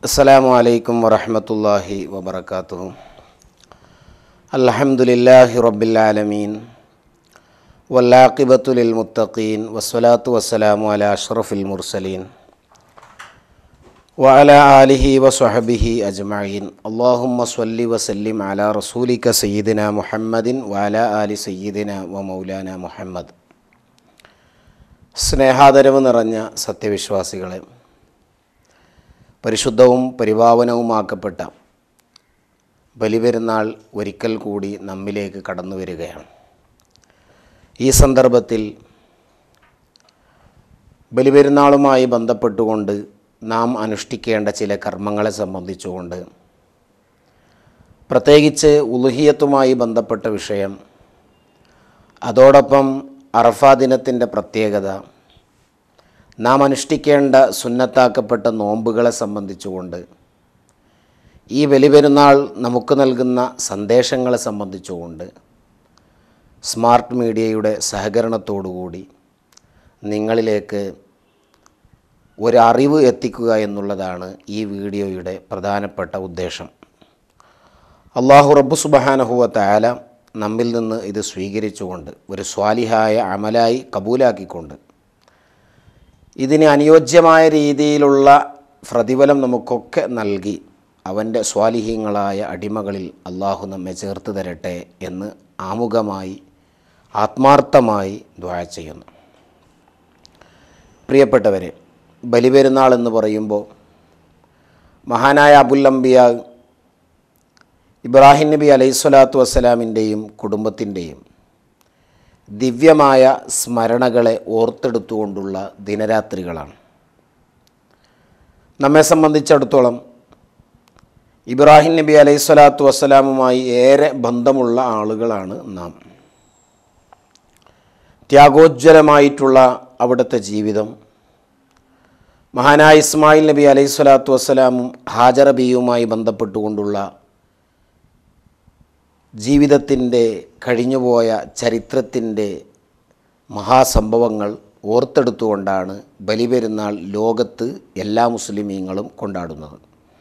السلام عليكم ورحمة الله وبركاته الحمد لله رب العالمين والعاقبة للمتقين والصلاة والسلام على أشرف المرسلين وعلى آله وصحبه أجمعين اللهم صل وسلم على رسولك سيدنا محمد وعلى آل سيدنا ومولانا محمد സ്നേഹാദരവ് നിറഞ്ഞ സത്യവിശ്വാസികളെ പരിശുദ്ധവും പരിപാവനവുമാക്കപ്പെട്ട ബലിപെരുന്നാൾ ഒരിക്കൽ കൂടി നമ്മിലേക്ക് കടന്നു വരികയാണ് ഈ സന്ദർഭത്തിൽ ബലിപെരുന്നാളുമായി ബന്ധപ്പെട്ടുകൊണ്ട് നാം അനുഷ്ഠിക്കേണ്ട ചില കർമ്മങ്ങളെ സംബന്ധിച്ചുകൊണ്ട് പ്രത്യേകിച്ച് ഉലുഹിയത്തുമായി ബന്ധപ്പെട്ട വിഷയം അതോടൊപ്പം അറഫാ ദിനത്തിൻ്റെ പ്രത്യേകത നാം അനുഷ്ഠിക്കേണ്ട സുന്നത്താക്കപ്പെട്ട നോമ്പുകളെ സംബന്ധിച്ചുകൊണ്ട് ഈ ബലിപെരുന്നാൾ നമുക്ക് നൽകുന്ന സന്ദേശങ്ങളെ സംബന്ധിച്ചുകൊണ്ട് സ്മാർട്ട് മീഡിയയുടെ സഹകരണത്തോടുകൂടി നിങ്ങളിലേക്ക് ഒരറിവ് എത്തിക്കുക എന്നുള്ളതാണ് ഈ വീഡിയോയുടെ പ്രധാനപ്പെട്ട ഉദ്ദേശം അള്ളാഹു റബ്ബു സുബഹാനഹുവ താല നമ്മിൽ നിന്ന് ഇത് സ്വീകരിച്ചുകൊണ്ട് ഒരു സ്വാലിഹായ അമലായി കബൂലാക്കിക്കൊണ്ട് ഇതിന് അനുയോജ്യമായ രീതിയിലുള്ള പ്രതിഫലം നമുക്കൊക്കെ നൽകി അവൻ്റെ സ്വാലിഹ്യങ്ങളായ അടിമകളിൽ അള്ളാഹു നമ്മെ ചേർത്ത് തരട്ടെ എന്ന് ആമുഖമായി ആത്മാർത്ഥമായി ദ്വാ ചെയ്യുന്നു പ്രിയപ്പെട്ടവരെ ബലിപെരുന്നാൾ എന്ന് പറയുമ്പോൾ മഹാനായ അബുല്ലംബിയ ഇബ്രാഹിം നബി അലൈഹിസ്വലാത്തു വസ്സലാമിൻ്റെയും കുടുംബത്തിൻ്റെയും ദിവ്യമായ സ്മരണകളെ ഓർത്തെടുത്തുകൊണ്ടുള്ള ദിനരാത്രികളാണ് നമ്മെ സംബന്ധിച്ചിടത്തോളം ഇബ്രാഹിം നബി അലൈഹിസ്വലാത്തു വസ്സലാമുമായി ഏറെ ബന്ധമുള്ള ആളുകളാണ് നാം ത്യാഗോജ്വലമായിട്ടുള്ള അവിടുത്തെ ജീവിതം മഹാനായ ഇസ്മായിൽ നബി അലൈഹി സ്വലാത്തു വസ്സലാമും ഹാജറബിയുമായി ബന്ധപ്പെട്ടുകൊണ്ടുള്ള ജീവിതത്തിൻ്റെ കഴിഞ്ഞുപോയ ചരിത്രത്തിൻ്റെ മഹാസംഭവങ്ങൾ ഓർത്തെടുത്തുകൊണ്ടാണ് ബലിപെരുന്നാൾ ലോകത്ത് എല്ലാ മുസ്ലിമീങ്ങളും കൊണ്ടാടുന്നത്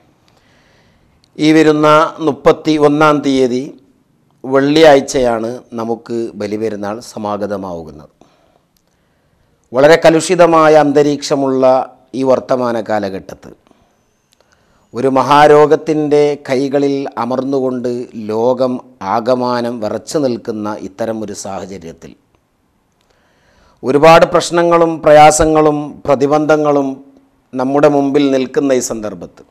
ഈ വരുന്ന മുപ്പത്തി ഒന്നാം തീയതി വെള്ളിയാഴ്ചയാണ് നമുക്ക് ബലിപെരുന്നാൾ സമാഗതമാവുന്നത് വളരെ കലുഷിതമായ അന്തരീക്ഷമുള്ള ഈ വർത്തമാന കാലഘട്ടത്ത് ഒരു മഹാരോഗത്തിൻ്റെ കൈകളിൽ അമർന്നുകൊണ്ട് ലോകം ആകമാനം വിറച്ചു നിൽക്കുന്ന ഇത്തരം ഒരു സാഹചര്യത്തിൽ ഒരുപാട് പ്രശ്നങ്ങളും പ്രയാസങ്ങളും പ്രതിബന്ധങ്ങളും നമ്മുടെ മുമ്പിൽ നിൽക്കുന്ന ഈ സന്ദർഭത്തിൽ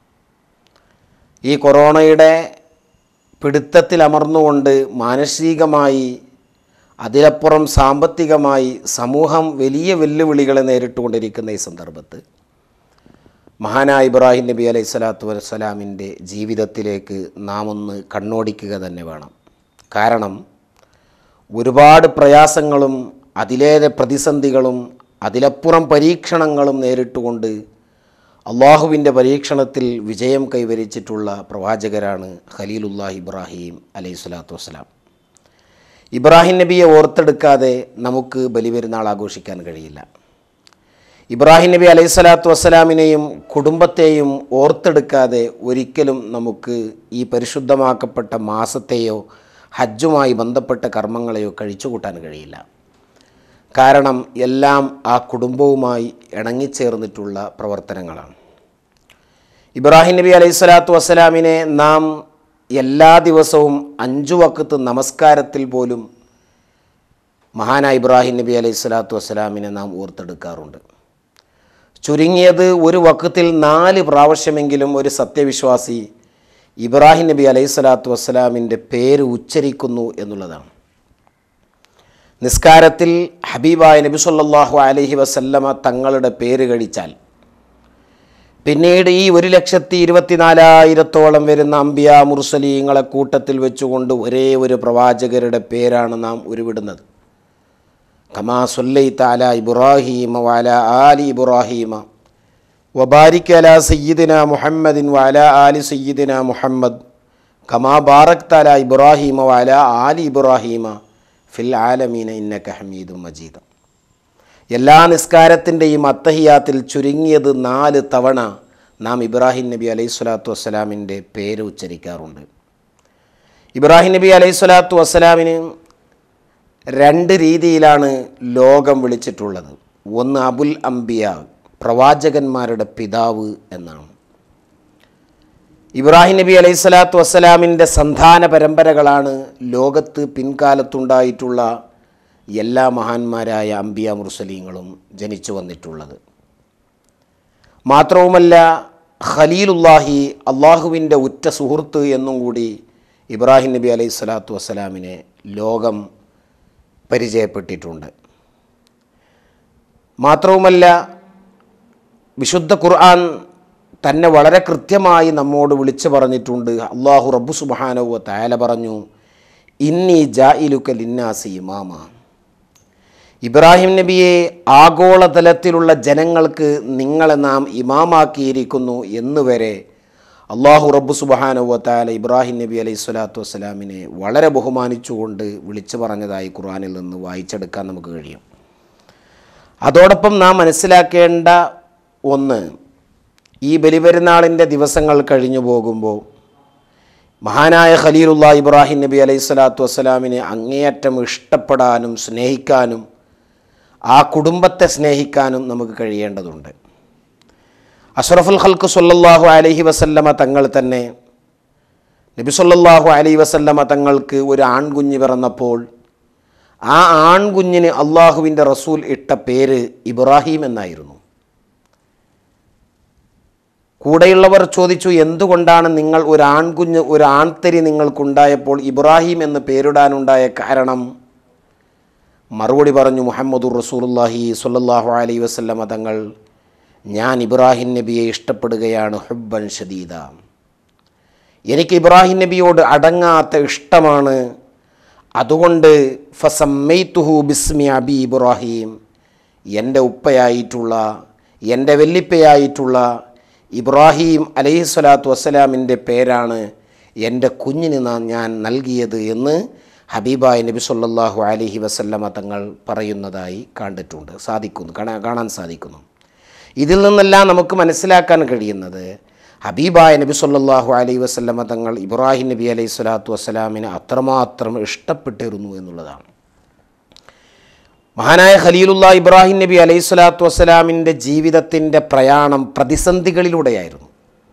ഈ കൊറോണയുടെ പിടുത്തത്തിൽ അമർന്നുകൊണ്ട് മാനസികമായി അതിലപ്പുറം സാമ്പത്തികമായി സമൂഹം വലിയ വെല്ലുവിളികളെ നേരിട്ടുകൊണ്ടിരിക്കുന്ന ഈ സന്ദർഭത്ത് മഹാനായ ഇബ്രാഹിം നബി അലൈഹി സ്വലാത്തു വസ്സലാമിൻ്റെ ജീവിതത്തിലേക്ക് നാം ഒന്ന് കണ്ണോടിക്കുക തന്നെ വേണം കാരണം ഒരുപാട് പ്രയാസങ്ങളും അതിലേറെ പ്രതിസന്ധികളും അതിലപ്പുറം പരീക്ഷണങ്ങളും നേരിട്ടുകൊണ്ട് അള്ളാഹുവിൻ്റെ പരീക്ഷണത്തിൽ വിജയം കൈവരിച്ചിട്ടുള്ള പ്രവാചകരാണ് ഖലീലുല്ലാഹ് ഇബ്രാഹിം അലൈഹി സ്വലാത്തു വസ്സലാം ഇബ്രാഹിം നബിയെ ഓർത്തെടുക്കാതെ നമുക്ക് ബലിപെരുന്നാൾ ആഘോഷിക്കാൻ കഴിയില്ല ഇബ്രാഹിം നബി അലൈഹി സ്വലാത്തു വസ്സലാമിനെയും കുടുംബത്തെയും ഓർത്തെടുക്കാതെ ഒരിക്കലും നമുക്ക് ഈ പരിശുദ്ധമാക്കപ്പെട്ട മാസത്തെയോ ഹജ്ജുമായി ബന്ധപ്പെട്ട കർമ്മങ്ങളെയോ കഴിച്ചുകൂട്ടാൻ കഴിയില്ല കാരണം എല്ലാം ആ കുടുംബവുമായി ഇണങ്ങിച്ചേർന്നിട്ടുള്ള പ്രവർത്തനങ്ങളാണ് ഇബ്രാഹിം നബി അലൈഹി സ്വലാത്തു വസ്സലാമിനെ നാം എല്ലാ ദിവസവും അഞ്ചു വക്കത്ത് നമസ്കാരത്തിൽ പോലും മഹാനായ ഇബ്രാഹിം നബി അലൈഹി സ്വലാത്തു വസ്സലാമിനെ നാം ഓർത്തെടുക്കാറുണ്ട് ചുരുങ്ങിയത് ഒരു വക്കത്തിൽ നാല് പ്രാവശ്യമെങ്കിലും ഒരു സത്യവിശ്വാസി ഇബ്രാഹിം നബി അലൈഹി സ്വലാത്തു വസ്സലാമിൻ്റെ പേര് ഉച്ചരിക്കുന്നു എന്നുള്ളതാണ് നിസ്കാരത്തിൽ ഹബീബായ നബി സല്ലല്ലാഹു അലൈഹി വസല്ലമ തങ്ങളുടെ പേര് കഴിച്ചാൽ പിന്നീട് ഈ ഒരു ലക്ഷത്തി ഇരുപത്തിനാലായിരത്തോളം വരുന്ന അംബിയ മുർസലീങ്ങളെ കൂട്ടത്തിൽ വെച്ചുകൊണ്ട് ഒരേ ഒരു പ്രവാചകരുടെ പേരാണ് നാം ഉരുവിടുന്നത് കമാ സൊല്ലൈത്ത അല ഇബ്രാഹീമ വാല ആലി ഇബ്രാഹീമ വബാരിക് അല സയ്യിദിന മുഹമ്മദിൻ വാല ആലി സയ്യിദിന മുഹമ്മദ് കമാ ബാറക് അല ഇബ്രാഹീമ വാല ആലി ഇബ്രാഹീമ ഫിൽ ആലമീന ഇന്നക ഹമീദും മജീദ് എല്ലാ നിസ്കാരത്തിൻ്റെയും അത്തഹിയാത്തിൽ ചുരുങ്ങിയത് നാല് തവണ നാം ഇബ്രാഹിം നബി അലൈഹി സ്വലാത്തു വസ്സലാമിൻ്റെ പേര് ഉച്ചരിക്കാറുണ്ട് ഇബ്രാഹിം നബി അലൈഹി സ്വലാത്തു വസ്സലാമിന് രണ്ട് രീതിയിലാണ് ലോകം വിളിച്ചിട്ടുള്ളത് ഒന്ന് അബുൽ അംബിയ പ്രവാചകന്മാരുടെ പിതാവ് എന്നാണ് ഇബ്രാഹിം നബി അലൈഹി സ്വലാത്തു വസ്സലാമിൻ്റെ സന്താന പരമ്പരകളാണ് ലോകത്ത് പിൻകാലത്തുണ്ടായിട്ടുള്ള എല്ലാ മഹാന്മാരായ അംബിയ മുർസലീങ്ങളും ജനിച്ചു വന്നിട്ടുള്ളത് മാത്രവുമല്ല ഖലീലുല്ലാഹി അള്ളാഹുവിൻ്റെ ഉറ്റ സുഹൃത്ത് എന്നും കൂടി ഇബ്രാഹിം നബി അലൈഹി സ്വലാത്തു വസ്സലാമിനെ ലോകം പരിചയപ്പെട്ടിട്ടുണ്ട് മാത്രവുമല്ല വിശുദ്ധ ഖുർആൻ തന്നെ വളരെ കൃത്യമായി നമ്മോട് വിളിച്ചു പറഞ്ഞിട്ടുണ്ട് അള്ളാഹു റബ്ബു സുബാനവ തായാല പറഞ്ഞു ഇന്നി ജായിലുക്ക ലിന്നാസി ഇമാമ ഇബ്രാഹിം നബിയെ ആഗോളതലത്തിലുള്ള ജനങ്ങൾക്ക് നിങ്ങളെ നാം ഇമാമാക്കിയിരിക്കുന്നു എന്നുവരെ അള്ളാഹു റബ്ബു സുബാനവ തായാല ഇബ്രാഹിം നബി അലൈഹി സ്വലാത്തു വസ്സലാമിനെ വളരെ ബഹുമാനിച്ചുകൊണ്ട് വിളിച്ചു പറഞ്ഞതായി ഖുർആനിൽ നിന്ന് വായിച്ചെടുക്കാൻ നമുക്ക് കഴിയും അതോടൊപ്പം നാം മനസ്സിലാക്കേണ്ട ഒന്ന് ഈ ബലിപെരുന്നാളിൻ്റെ ദിവസങ്ങൾ കഴിഞ്ഞു പോകുമ്പോൾ മഹാനായ ഖലീലുള്ള ഇബ്രാഹിം നബി അലൈഹി സ്വലാത്തു വസ്സലാമിനെ അങ്ങേയറ്റം ഇഷ്ടപ്പെടാനും സ്നേഹിക്കാനും ആ കുടുംബത്തെ സ്നേഹിക്കാനും നമുക്ക് കഴിയേണ്ടതുണ്ട് അഷ്റഫുൽ ഖൽക്ക് സല്ലല്ലാഹു അലൈഹി വസല്ലമ തങ്ങൾ തന്നെ നബി സല്ലല്ലാഹു അലൈഹി വസല്ലമ തങ്ങൾക്ക് ഒരു ആൺകുഞ്ഞ് പിറന്നപ്പോൾ ആ ആൺകുഞ്ഞിന് അള്ളാഹുവിൻ്റെ റസൂൽ ഇട്ട പേര് ഇബ്രാഹിം എന്നായിരുന്നു കൂടെയുള്ളവർ ചോദിച്ചു എന്തുകൊണ്ടാണ് നിങ്ങൾ ഒരു ആൺകുഞ്ഞ് ഒരു ആൺതരി നിങ്ങൾക്കുണ്ടായപ്പോൾ ഇബ്രാഹിം എന്ന് പേരിടാനുണ്ടായ കാരണം മറുപടി പറഞ്ഞു മുഹമ്മദുർ റസൂലുല്ലാഹി സ്വല്ലല്ലാഹു അലൈഹി വസല്ലമ തങ്ങൾ ഞാൻ ഇബ്രാഹിം നബിയെ ഇഷ്ടപ്പെടുകയാണ് ഹുബ്ബൻ ഷദീദ എനിക്ക് ഇബ്രാഹിം നബിയോട് അടങ്ങാത്ത ഇഷ്ടമാണ് അതുകൊണ്ട് ഫസമ്മൈത്തുഹു ബിസ്മി അബി ഇബ്രാഹിം എൻ്റെ ഉപ്പയായിട്ടുള്ള എൻ്റെ വെല്ലിപ്പയായിട്ടുള്ള ഇബ്രാഹിം അലൈഹി സ്വലാത്തു വസ്സലാമിൻ്റെ പേരാണ് എൻ്റെ കുഞ്ഞിന് നാ- ഞാൻ നൽകിയത് എന്ന് ഹബീബായ നബി സല്ലല്ലാഹു അലൈഹി വസല്ലമ തങ്ങൾ പറയുന്നതായി കണ്ടിട്ടുണ്ട് സാധിക്കുന്നു കാണാൻ കാണാൻ സാധിക്കുന്നു ഇതിൽ നിന്നെല്ലാം നമുക്ക് മനസ്സിലാക്കാൻ കഴിയുന്നത് ഹബീബായ നബി സല്ലല്ലാഹു അലൈഹി വസല്ലമ തങ്ങൾ ഇബ്രാഹിം നബി അലൈഹി സ്വലാത്തു വസ്സലാമിനെ അത്രമാത്രം ഇഷ്ടപ്പെട്ടിരുന്നു എന്നുള്ളതാണ് മഹാനായ ഖലീലുള്ള ഇബ്രാഹിം നബി അലൈഹി സ്വലാത്തു വസ്സലാമിൻ്റെ ജീവിതത്തിൻ്റെ പ്രയാണം പ്രതിസന്ധികളിലൂടെയായിരുന്നു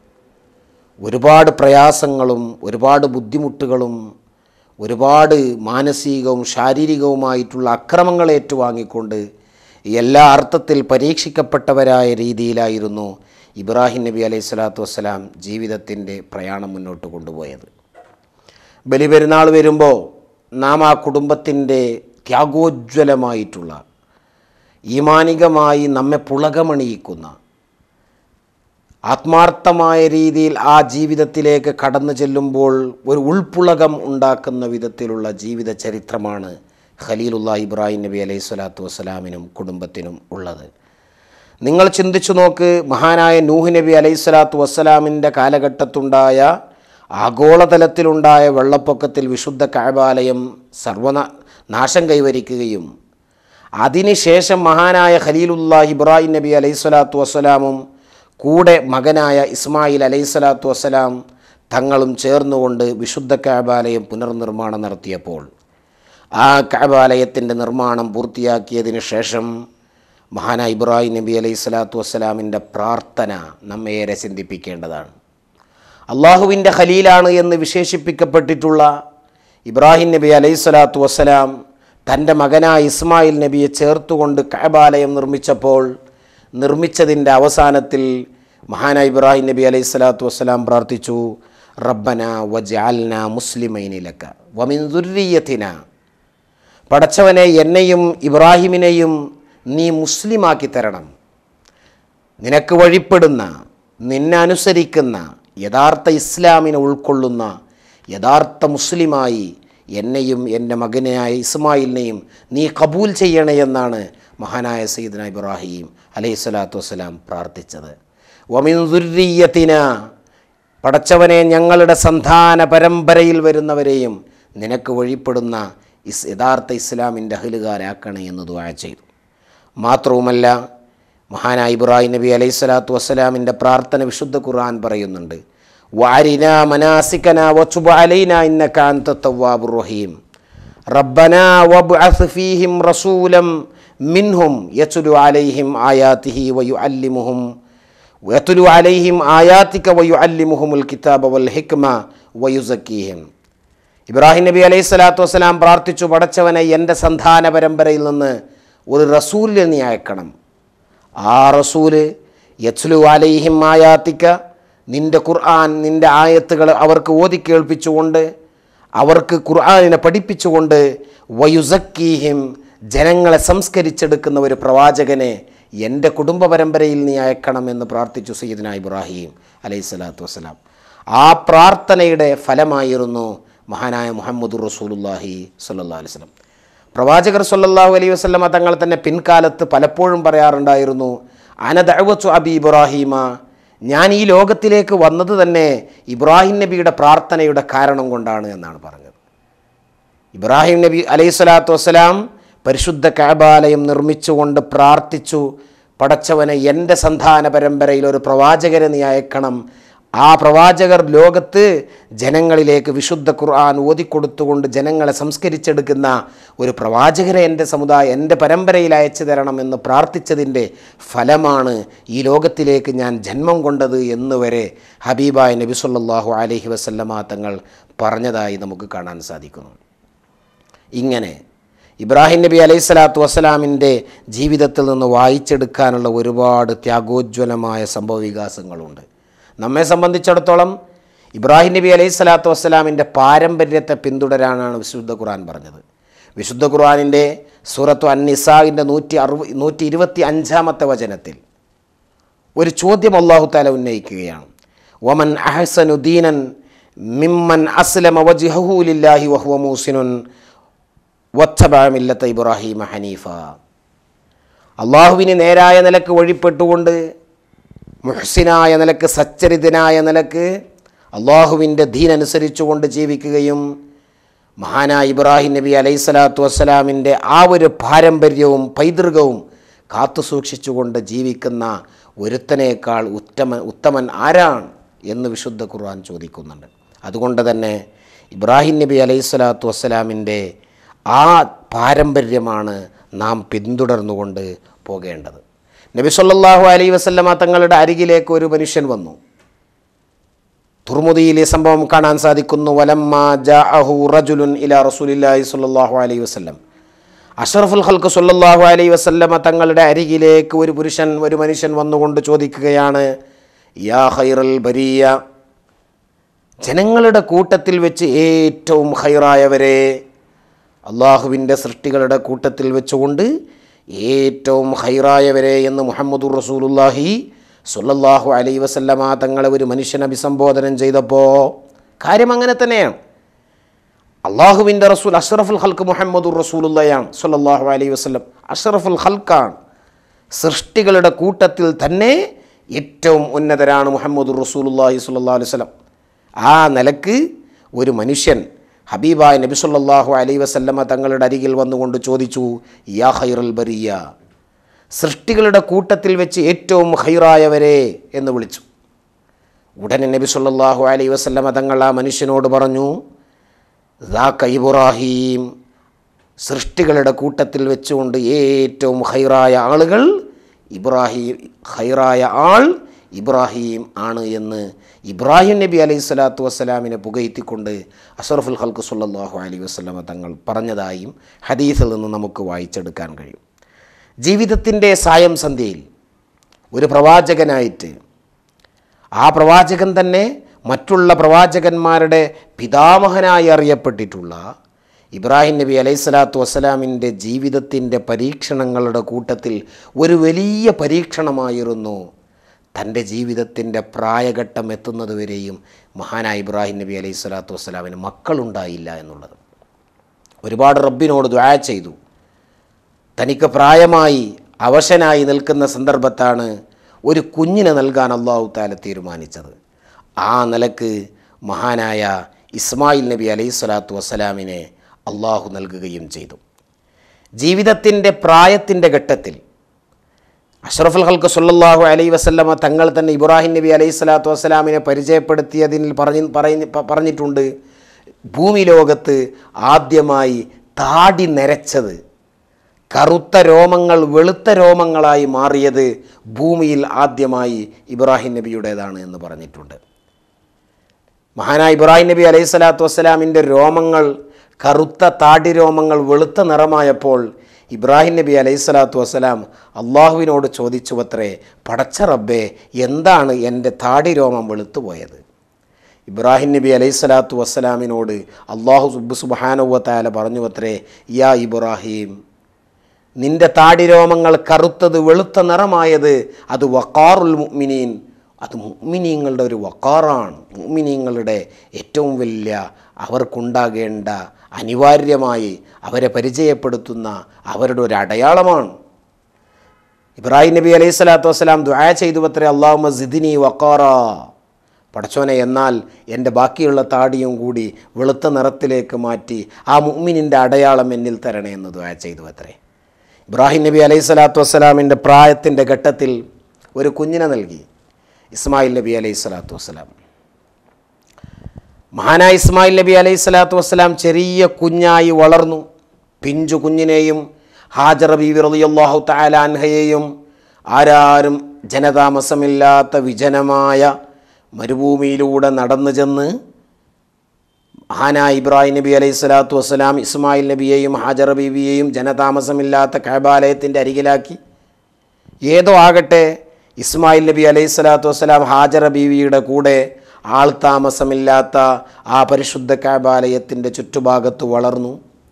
ഒരുപാട് പ്രയാസങ്ങളും ഒരുപാട് ബുദ്ധിമുട്ടുകളും ഒരുപാട് മാനസികവും ശാരീരികവുമായിട്ടുള്ള അക്രമങ്ങൾ ഏറ്റുവാങ്ങിക്കൊണ്ട് എല്ലാ അർത്ഥത്തിൽ പരീക്ഷിക്കപ്പെട്ടവരായ രീതിയിലായിരുന്നു ഇബ്രാഹിം നബി അലൈഹി സ്വലാത്തു വസ്സലാം ജീവിതത്തിൻ്റെ പ്രയാണം മുന്നോട്ട് കൊണ്ടുപോയത് ബലിപെരുന്നാൾ വരുമ്പോൾ നാം ആ കുടുംബത്തിൻ്റെ ത്യാഗോജ്വലമായിട്ടുള്ള ഈമാനികമായി നമ്മെ പുളകമണിയിക്കുന്ന ആത്മാർത്ഥമായ രീതിയിൽ ആ ജീവിതത്തിലേക്ക് കടന്നു ചെല്ലുമ്പോൾ ഒരു ഉൾപ്പുളകം ഉണ്ടാക്കുന്ന വിധത്തിലുള്ള ജീവിത ചരിത്രമാണ് ഖലീലുള്ള ഇബ്രാഹിം നബി അലൈഹി സ്വലാത്തു വസ്സലാമിനും കുടുംബത്തിനും ഉള്ളത് നിങ്ങൾ ചിന്തിച്ചു നോക്ക് മഹാനായ നൂഹ് നബി അലൈഹി സ്വലാത്തു വസ്സലാമിൻ്റെ കാലഘട്ടത്തുണ്ടായ ആഗോളതലത്തിലുണ്ടായ വെള്ളപ്പൊക്കത്തിൽ വിശുദ്ധ കഅബാലയം സർവന നാശം കൈവരിക്കുകയും അതിനുശേഷം മഹാനായ ഖലീലുള്ള ഇബ്രാഹിം നബി അലൈഹി സ്വലാത്തു വസ്സലാമും കൂടെ മകനായ ഇസ്മായിൽ അലൈഹി സ്വലാത്തു വസ്സലാം തങ്ങളും ചേർന്നുകൊണ്ട് വിശുദ്ധ കഅബാലയം പുനർനിർമ്മാണം നടത്തിയപ്പോൾ ആ കഅബാലയത്തിൻ്റെ നിർമ്മാണം പൂർത്തിയാക്കിയതിന് ശേഷം മഹാനായ ഇബ്രാഹിം നബി അലൈഹി സ്വലാത്തു വസ്സലാമിൻ്റെ പ്രാർത്ഥന നമ്മെ ഏറെ ചിന്തിപ്പിക്കേണ്ടതാണ് അള്ളാഹുവിൻ്റെ ഖലീലാണ് എന്ന് വിശേഷിപ്പിക്കപ്പെട്ടിട്ടുള്ള ഇബ്രാഹിം നബി അലൈഹി സ്വലാത്തു വസ്സലാം തൻ്റെ മകനായ ഇസ്മായിൽ നബിയെ ചേർത്തുകൊണ്ട് കഅബാലയം നിർമ്മിച്ചപ്പോൾ നിർമ്മിച്ചതിൻ്റെ അവസാനത്തിൽ മഹാനായ ഇബ്രാഹിം നബി അലൈഹി സ്വലാത്തു വസ്സലാം പ്രാർത്ഥിച്ചു റബ്ബന വജാൽന മുസ്ലിമൈനിലക്ക വമിൻ ദുര്യത്തിന പടച്ചവനെ എന്നെയും ഇബ്രാഹിമിനെയും നീ മുസ്ലിമാക്കി തരണം നിനക്ക് വഴിപ്പെടുന്ന നിന്നെ അനുസരിക്കുന്ന യഥാർത്ഥ ഇസ്ലാമിനെ ഉൾക്കൊള്ളുന്ന യഥാർത്ഥ മുസ്ലിമായി എന്നെയും എൻ്റെ മകനായ ഇസ്മായിലിനെയും നീ കബൂൽ ചെയ്യണേ എന്നാണ് മഹാനായ സയ്യിദ്ന ഇബ്രാഹിം അലൈഹി സ്വലാത്തു വസ്സലാം പ്രാർത്ഥിച്ചത് വമിൻ ദുര്യത്തിന പടച്ചവനെ ഞങ്ങളുടെ സന്താന പരമ്പരയിൽ വരുന്നവരെയും നിനക്ക് വഴിപ്പെടുന്ന ഇസ് യഥാർത്ഥ ഇസ്ലാമിൻ്റെ അഹലുകാരാക്കണേ എന്ന് ദുആ ചെയ്തു മാത്രവുമല്ല മഹാനായ ഇബ്രാഹിം നബി അലൈഹി സ്വലാത്തു വസ്സലാമിൻ്റെ പ്രാർത്ഥന വിശുദ്ധ ഖുർആൻ പറയുന്നുണ്ട് വാരിന മനാസിക്കന വച്ചുബ അലൈന ഇന്നക അൻത തവ്വാബുർ റഹീം റബ്ബന വബ്അസ് ഫീഹിം റസൂലം മിൻഹും യത്ലു അലൈഹിം ആയാതിഹി വയുഅല്ലിമുഹും വയത്തുലു അലൈഹിം ആയാത്തിക വയുഅല്ലിമുഹുമുൽ കിതാബ വൽ ഹിക്മ വയുസക്കീഹിം ഇബ്രാഹിം നബി അലൈഹി സ്വലാത്തു വസ്സലാം പ്രാർത്ഥിച്ചു പടച്ചവനെ എൻ്റെ സന്താന പരമ്പരയിൽ നിന്ന് ഒരു റസൂലിനെ നീ അയക്കണം ആ റസൂല് യത്ലു അലൈഹിം ആയാത്തിക്ക നിൻ്റെ ഖുർആൻ നിൻ്റെ ആയത്തുകൾ അവർക്ക് ഓതി കേൾപ്പിച്ചുകൊണ്ട് അവർക്ക് ഖുർആനിനെ പഠിപ്പിച്ചുകൊണ്ട് വയുസക്കീഹിം ജനങ്ങളെ സംസ്കരിച്ചെടുക്കുന്ന ഒരു പ്രവാചകനെ എൻ്റെ കുടുംബ പരമ്പരയിൽ നീ അയക്കണമെന്ന് പ്രാർത്ഥിച്ചു സയ്യിദ്ന ഇബ്രാഹിം അലൈഹി സ്വലാത്തു വസ്സലാം ആ പ്രാർത്ഥനയുടെ ഫലമായിരുന്നു മഹാനായ മുഹമ്മദ് റസൂലുല്ലാഹി സല്ലാ അലൈഹി സ്വലം പ്രവാചകർ സല്ലല്ലാഹു അലൈഹി വസല്ലമ തങ്ങൾ തന്നെ പിൻകാലത്ത് പലപ്പോഴും പറയാറുണ്ടായിരുന്നു അനദഅവത്തു അബി ഇബ്രാഹീമ ഞാൻ ഈ ലോകത്തിലേക്ക് വന്നത് തന്നെ ഇബ്രാഹിം നബിയുടെ പ്രാർത്ഥനയുടെ കാരണം കൊണ്ടാണ് എന്നാണ് പറഞ്ഞത് ഇബ്രാഹിം നബി അലൈഹി സ്വലാത്തു വസ്സലാം പരിശുദ്ധ കാബാലയം നിർമ്മിച്ചുകൊണ്ട് പ്രാർത്ഥിച്ചു പടച്ചവനെ എൻ്റെ സന്താന പരമ്പരയിൽ ഒരു പ്രവാചകരെ നീ അയക്കണം ആ പ്രവാചകർ ലോകത്ത് ജനങ്ങളിലേക്ക് വിശുദ്ധ ഖുർആൻ ഓതിക്കൊടുത്തുകൊണ്ട് ജനങ്ങളെ സംസ്കരിച്ചെടുക്കുന്ന ഒരു പ്രവാചകരെ എൻ്റെ സമുദായം എൻ്റെ പരമ്പരയിൽ അയച്ചു തരണമെന്ന് പ്രാർത്ഥിച്ചതിൻ്റെ ഫലമാണ് ഈ ലോകത്തിലേക്ക് ഞാൻ ജന്മം കൊണ്ടത് എന്ന് വരെ ഹബീബായ നബി സല്ലല്ലാഹു അലൈഹി വസല്ലമ തങ്ങൾ പറഞ്ഞതായി നമുക്ക് കാണാൻ സാധിക്കുന്നു ഇങ്ങനെ ഇബ്രാഹിം നബി അലൈഹി സ്വലാത്തു വസ്സലാമിൻ്റെ ജീവിതത്തിൽ നിന്ന് വായിച്ചെടുക്കാനുള്ള ഒരുപാട് ത്യാഗോജ്വലമായ സംഭവവികാസങ്ങളുണ്ട് നമ്മെ സംബന്ധിച്ചിടത്തോളം ഇബ്രാഹിം നബി അലൈഹി സ്വലാത്തു വസ്സലാമിൻ്റെ പാരമ്പര്യത്തെ പിന്തുടരാനാണ് വിശുദ്ധ ഖുർആൻ പറഞ്ഞത് വിശുദ്ധ ഖുർആനിൻ്റെ സൂറത്തു അന്നിസാഹിൻ്റെ നൂറ്റി അറുപ നൂറ്റി ഇരുപത്തി അഞ്ചാമത്തെ വചനത്തിൽ ഒരു ചോദ്യം അള്ളാഹു താല ഉന്നയിക്കുകയാണ് വമൻ അഹസനു ദീനൻ മിമ്മൻ അസ്ലമ വജ്ഹഹു ലില്ലാഹി വഹുവ മൂസിനുൻ വത്തബാമില്ലത്ത ഇബ്രാഹിം ഹനീഫ അള്ളാഹുവിന് നേരായ നിലക്ക് വഴിപ്പെട്ടുകൊണ്ട് മുഹ്സിനായ നിലക്ക് സച്ചരിതനായ നിലക്ക് അള്ളാഹുവിൻ്റെ ദീനനുസരിച്ചുകൊണ്ട് ജീവിക്കുകയും മഹാനായ ഇബ്രാഹിം നബി അലൈഹി സ്വലാത്തു വസ്സലാമിൻ്റെ ആ ഒരു പാരമ്പര്യവും പൈതൃകവും കാത്തു സൂക്ഷിച്ചുകൊണ്ട് ജീവിക്കുന്ന ഒരുത്തനേക്കാൾ ഉത്തമൻ ഉത്തമൻ ആരാണ് എന്ന് വിശുദ്ധ ഖുർആൻ ചോദിക്കുന്നുണ്ട് അതുകൊണ്ട് തന്നെ ഇബ്രാഹിം നബി അലൈഹി സ്വലാത്തു വസ്സലാമിൻ്റെ ആ പാരമ്പര്യമാണ് നാം പിന്തുടർന്നുകൊണ്ട് പോകേണ്ടത് നബി സല്ലല്ലാഹു അലൈഹി വസല്ലമ തങ്ങളുടെ അരികിലേക്ക് ഒരു മനുഷ്യൻ വന്നു തുർമുദിയിലെ സംഭവം കാണാൻ സാധിക്കുന്നു വലമ്മ ജാഅഹു റജുലുൻ ഇലാ റസൂലില്ലാഹി സ്വല്ലല്ലാഹു അലൈഹി വസല്ലം അഷറഫുൽ ഖൽക്ക് സ്വല്ലല്ലാഹു അലൈഹി വസല്ലമ തങ്ങളുടെ അരികിലേക്ക് ഒരു പുരുഷൻ ഒരു മനുഷ്യൻ വന്നുകൊണ്ട് ചോദിക്കുകയാണ് യാ ഖൈറൽ ബരിയ ജനങ്ങളുടെ കൂട്ടത്തിൽ വെച്ച് ഏറ്റവും ഹൈറായവരെ അള്ളാഹുവിൻ്റെ സൃഷ്ടികളുടെ കൂട്ടത്തിൽ വെച്ചുകൊണ്ട് ഏറ്റവും ഹൈറായവരെ എന്ന് മുഹമ്മദുർ റസൂലുല്ലാഹി സുല്ലല്ലാഹു അലൈ വസല്ലമ തങ്ങളെ ഒരു മനുഷ്യൻ അഭിസംബോധനം ചെയ്തപ്പോൾ കാര്യം അങ്ങനെ തന്നെയാണ് അള്ളാഹുവിൻ്റെ റസൂൽ അഷ്റഫുൽ ഹൽക്ക് മുഹമ്മദുർ റസൂലുള്ളയാണ് സുല്ലല്ലാഹു അലൈ വസല്ലം അഷ്റഫുൽ ഹൽക്കാണ് സൃഷ്ടികളുടെ കൂട്ടത്തിൽ തന്നെ ഏറ്റവും ഉന്നതരാണ് മുഹമ്മദുർ റസൂലുല്ലാഹി സുല്ലാ അലൈഹി വസല്ലം ആ നിലക്ക് ഒരു മനുഷ്യൻ ഹബീബായ നബി സല്ലല്ലാഹു അലൈഹി വസല്ലമ തങ്ങളുടെ അരികിൽ വന്നുകൊണ്ട് ചോദിച്ചു യാ ഖൈറൽ ബറിയ സൃഷ്ടികളുടെ കൂട്ടത്തിൽ വെച്ച് ഏറ്റവും ഹൈറായവരെ എന്ന് വിളിച്ചു ഉടനെ നബി സല്ലല്ലാഹു അലൈഹി വസല്ലമ തങ്ങൾ ആ മനുഷ്യനോട് പറഞ്ഞു ദാക്ക ഇബ്രാഹീം സൃഷ്ടികളുടെ കൂട്ടത്തിൽ വെച്ചുകൊണ്ട് ഏറ്റവും ഹൈറായ ആളുകൾ ഇബ്രാഹിം ഹൈറായ ആൾ ഇബ്രാഹിം ആണ് എന്ന് ഇബ്രാഹിം നബി അലൈഹി സ്വലാത്തു വസ്സലാമിനെ പുകയത്തിക്കൊണ്ട് അഷറഫുൽ ഹൽക്ക് സുല്ലാഹു അലൈഹി വസ്ലമ തങ്ങൾ പറഞ്ഞതായും ഹദീസിൽ നിന്ന് നമുക്ക് വായിച്ചെടുക്കാൻ കഴിയും ജീവിതത്തിൻ്റെ സായം സന്ധ്യയിൽ ഒരു പ്രവാചകനായിട്ട് ആ പ്രവാചകൻ തന്നെ മറ്റുള്ള പ്രവാചകന്മാരുടെ പിതാമഹനായി അറിയപ്പെട്ടിട്ടുള്ള ഇബ്രാഹിം നബി അലൈഹി സ്വലാത്തു വസ്സലാമിൻ്റെ ജീവിതത്തിൻ്റെ പരീക്ഷണങ്ങളുടെ കൂട്ടത്തിൽ ഒരു വലിയ പരീക്ഷണമായിരുന്നു തൻ്റെ ജീവിതത്തിൻ്റെ പ്രായഘട്ടം എത്തുന്നതുവരെയും മഹാനായ ഇബ്രാഹിം നബി അലൈഹി സ്വലാത്തു വസ്സലാമിന് മക്കളുണ്ടായില്ല എന്നുള്ളത് ഒരുപാട് റബ്ബിനോട് ദ്വാ ചെയ്തു തനിക്ക് പ്രായമായി അവശനായി നിൽക്കുന്ന സന്ദർഭത്താണ് ഒരു കുഞ്ഞിനെ നൽകാൻ അള്ളാഹു താല തീരുമാനിച്ചത് ആ നിലക്ക് മഹാനായ ഇസ്മായിൽ നബി അലൈഹി സ്വലാത്തു വസ്സലാമിനെ അള്ളാഹു നൽകുകയും ചെയ്തു ജീവിതത്തിൻ്റെ പ്രായത്തിൻ്റെ ഘട്ടത്തിൽ അഷ്റഫുൽ ഹൽക്ക് സല്ലല്ലാഹു അലൈ വസല്ലമ തങ്ങൾ തന്നെ ഇബ്രാഹിം നബി അലൈഹി സ്വലാത്തു വസ്സലാമിനെ പരിചയപ്പെടുത്തിയതിൽ പറഞ്ഞ് പറഞ്ഞ് പ- പറഞ്ഞിട്ടുണ്ട് ഭൂമി ലോകത്ത് ആദ്യമായി താടി നരച്ചത് കറുത്ത രോമങ്ങൾ വെളുത്ത രോമങ്ങളായി മാറിയത് ഭൂമിയിൽ ആദ്യമായി ഇബ്രാഹിം നബിയുടേതാണ് എന്ന് പറഞ്ഞിട്ടുണ്ട് മഹാനായ ഇബ്രാഹിം നബി അലൈഹി സ്വലാത്തു വസ്സലാമിൻ്റെ രോമങ്ങൾ കറുത്ത താടി രോമങ്ങൾ വെളുത്ത നിറമായപ്പോൾ ഇബ്രാഹിം നബി അലൈഹി സ്വലാത്തു വസ്സലാം അള്ളാഹുവിനോട് ചോദിച്ചു അത്രേ പടച്ച റബ്ബേ എന്താണ് എൻ്റെ താടി രോമം വെളുത്തു പോയത് ഇബ്രാഹിം നബി അലൈഹി സ്വലാത്തു വസ്സലാമിനോട് അള്ളാഹു സുബ് സുബാനുവത്തായ പറഞ്ഞു അത്രേ യാ ഇബ്രാഹിം നിന്റെ താടിരോമങ്ങൾ കറുത്തത് വെളുത്ത നിറമായത് അത് വക്കാറുൽ മുഅ്മിനീൻ അത് മുഅ്മിനീങ്ങളുടെ ഒരു വക്കാറാണ് മുഅ്മിനീങ്ങളുടെ ഏറ്റവും വലിയ അവർക്കുണ്ടാകേണ്ട അനിവാര്യമായി അവരെ പരിചയപ്പെടുത്തുന്ന അവരുടെ ഒരു അടയാളമാണ് ഇബ്രാഹിം നബി അലൈഹി സ്വലാത്തു വസ്സലാം ദുആ ചെയ്തു അത്രേ അള്ളാഹു സിദിനി വക്കാറ പടച്ചോനെ എന്നാൽ എൻ്റെ ബാക്കിയുള്ള താടിയും കൂടി വെളുത്ത നിറത്തിലേക്ക് മാറ്റി ആ മുഅ്മിനിൻ്റെ അടയാളം എന്നിൽ തരണേ എന്ന് ദുആ ചെയ്തു അത്രേ ഇബ്രാഹിം നബി അലൈഹി സ്വലാത്തു വസ്സലാമിൻ്റെ പ്രായത്തിൻ്റെ ഘട്ടത്തിൽ ഒരു കുഞ്ഞിനെ നൽകി ഇസ്മായിൽ നബി അലൈഹി സ്വലാത്തു വസ്സലാം മഹാനായ ഇസ്മായിൽ നബി അലൈഹി സ്വലാത്തു വസ്സലാം ചെറിയ കുഞ്ഞായി വളർന്നു പിഞ്ചു കുഞ്ഞിനെയും ഹാജർ ബീവി റളിയല്ലാഹു തആല അൻഹയെയും ആരാരും ജനതാമസമില്ലാത്ത വിജനമായ മരുഭൂമിയിലൂടെ നടന്നു ചെന്ന് മഹാനായ ഇബ്രാഹിം നബി അലൈഹി സ്വലാത്തു വസ്സലാം ഇസ്മായിൽ നബിയെയും ഹാജർ ബീവിയെയും ജനതാമസമില്ലാത്ത കൈബാലയത്തിൻ്റെ അരികിലാക്കി ഏതോ ആകട്ടെ ഇസ്മായിൽ നബി അലൈഹി സ്വലാത്തു വസ്സലാം ഹാജറ ബീവിയുടെ കൂടെ ആൾ താമസമില്ലാത്ത ആ പരിശുദ്ധ കൈബാലയത്തിൻ്റെ ചുറ്റുഭാഗത്ത് വളർന്നു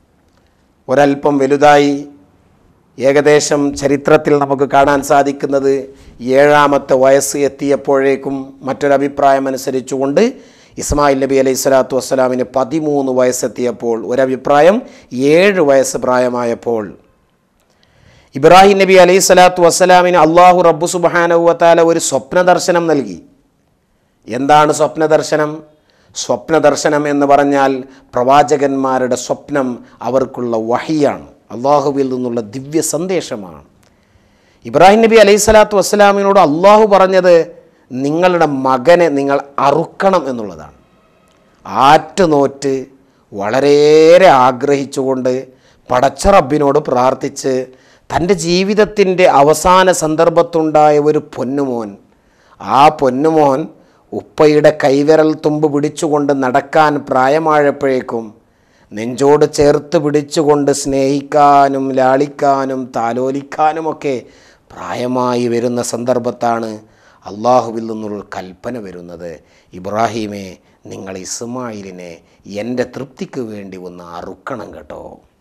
ഒരല്പം വലുതായി ഏകദേശം ചരിത്രത്തിൽ നമുക്ക് കാണാൻ സാധിക്കുന്നത് ഏഴാമത്തെ വയസ്സ് എത്തിയപ്പോഴേക്കും മറ്റൊരഭിപ്രായം അനുസരിച്ചുകൊണ്ട് ഇസ്മായിൽ നബി അലൈഹി സ്വലാത്തു വസ്സലാമിന് പതിമൂന്ന് വയസ്സെത്തിയപ്പോൾ ഒരഭിപ്രായം ഏഴ് വയസ്സ് പ്രായമായപ്പോൾ ഇബ്രാഹിം നബി അലൈഹി സ്വലാത്തു വസ്സലാമിന് അള്ളാഹു റബ്ബു സുബാനവുവത്താല ഒരു സ്വപ്ന ദർശനം നൽകി എന്താണ് സ്വപ്ന ദർശനം സ്വപ്ന ദർശനം എന്ന് പറഞ്ഞാൽ പ്രവാചകന്മാരുടെ സ്വപ്നം അവർക്കുള്ള വഹിയാണ് അള്ളാഹുവിൽ നിന്നുള്ള ദിവ്യ സന്ദേശമാണ് ഇബ്രാഹിം നബി അലൈഹി സ്വലാത്തു വസ്സലാമിനോട് അള്ളാഹു പറഞ്ഞത് നിങ്ങളുടെ മകനെ നിങ്ങൾ അറുക്കണം എന്നുള്ളതാണ് ആറ്റുനോറ്റ് വളരെയേറെ ആഗ്രഹിച്ചുകൊണ്ട് പടച്ച റബ്ബിനോട് പ്രാർത്ഥിച്ച് തൻ്റെ ജീവിതത്തിൻ്റെ അവസാന സന്ദർഭത്തുണ്ടായ ഒരു പൊന്നുമോൻ ആ പൊന്നുമോൻ ഉപ്പയുടെ കൈവിരൽ തുമ്പ് പിടിച്ചുകൊണ്ട് നടക്കാൻ പ്രായമായപ്പോഴേക്കും നെഞ്ചോട് ചേർത്ത് പിടിച്ചുകൊണ്ട് സ്നേഹിക്കാനും ലാളിക്കാനും താലോലിക്കാനുമൊക്കെ പ്രായമായി വരുന്ന സന്ദർഭത്താണ് അള്ളാഹുവിൽ നിന്നുള്ള കൽപ്പന വരുന്നത് ഇബ്രാഹീമെ നിങ്ങൾ ഇസ്മായിലിനെ എൻ്റെ തൃപ്തിക്ക് വേണ്ടി ഒന്ന് അറുക്കണം കേട്ടോ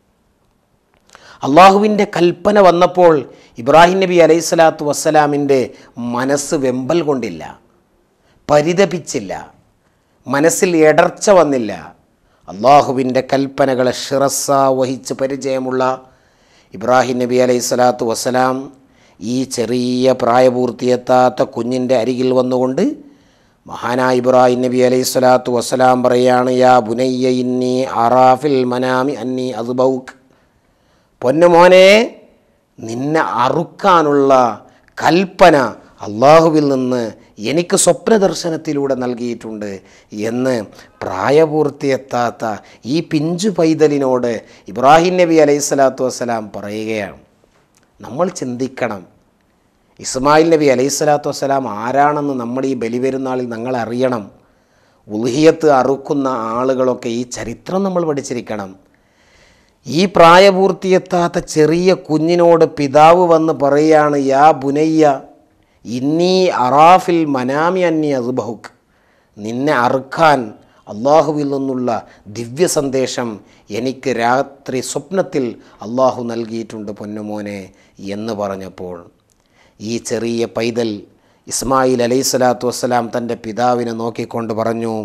അള്ളാഹുവിൻ്റെ കൽപ്പന വന്നപ്പോൾ ഇബ്രാഹിം നബി അലൈഹി സ്വലാത്തു വസ്സലാമിൻ്റെ മനസ്സ് വെമ്പൽ കൊണ്ടില്ല പരിതപിച്ചില്ല മനസ്സിൽ ഇടർച്ച വന്നില്ല അള്ളാഹുവിൻ്റെ കൽപ്പനകളെ ഷിറസ വഹിച്ച് പരിചയമുള്ള ഇബ്രാഹിം നബി അലൈഹി സ്വലാത്തു വസ്സലാം ഈ ചെറിയ പ്രായപൂർത്തിയെത്താത്ത കുഞ്ഞിൻ്റെ അരികിൽ വന്നുകൊണ്ട് മഹാനായ ഇബ്രാഹിം നബി അലൈഹി സ്വലാത്തു വസ്സലാം പറയാണ് യാ ബുനയ്യ ഇന്നി അറാഫിൽ മനാമി അന്നി അസുബൗക്ക് പൊന്നുമോനെ നിന്നെ അറുക്കാനുള്ള കൽപ്പന അള്ളാഹുവിൽ നിന്ന് എനിക്ക് സ്വപ്ന ദർശനത്തിലൂടെ നൽകിയിട്ടുണ്ട് എന്ന് പ്രായപൂർത്തിയെത്താത്ത ഈ പിഞ്ചു പൈതലിനോട് ഇബ്രാഹിം നബി അലൈഹി സ്വലാത്തു വസ്സലാം പറയുകയാണ് നമ്മൾ ചിന്തിക്കണം ഇസ്മായിൽ നബി അലൈഹി സ്വലാത്തു വസ്സലാം ആരാണെന്ന് നമ്മൾ ഈ ബലിപെരുന്നാളിൽ നിങ്ങൾ അറിയണം ഉൽഹിയത്ത് അറുക്കുന്ന ആളുകളൊക്കെ ഈ ചരിത്രം നമ്മൾ പഠിച്ചിരിക്കണം ഈ പ്രായപൂർത്തിയെത്താത്ത ചെറിയ കുഞ്ഞിനോട് പിതാവ് വന്ന് പറയുകയാണ് യാ ബുനയ്യ ഇന്നീ അറാഫിൽ മനാമി അന്നി അസുബഹുക്ക് നിന്നെ അറുക്കാൻ അള്ളാഹുവിൽ നിന്നുള്ള ദിവ്യ സന്ദേശം എനിക്ക് രാത്രി സ്വപ്നത്തിൽ അള്ളാഹു നൽകിയിട്ടുണ്ട് പൊന്നുമോനെ എന്ന് പറഞ്ഞപ്പോൾ ഈ ചെറിയ പൈതൽ ഇസ്മായിൽ അലൈഹി സ്വലാത്തു വസ്സലാം തൻ്റെ പിതാവിനെ നോക്കിക്കൊണ്ട് പറഞ്ഞു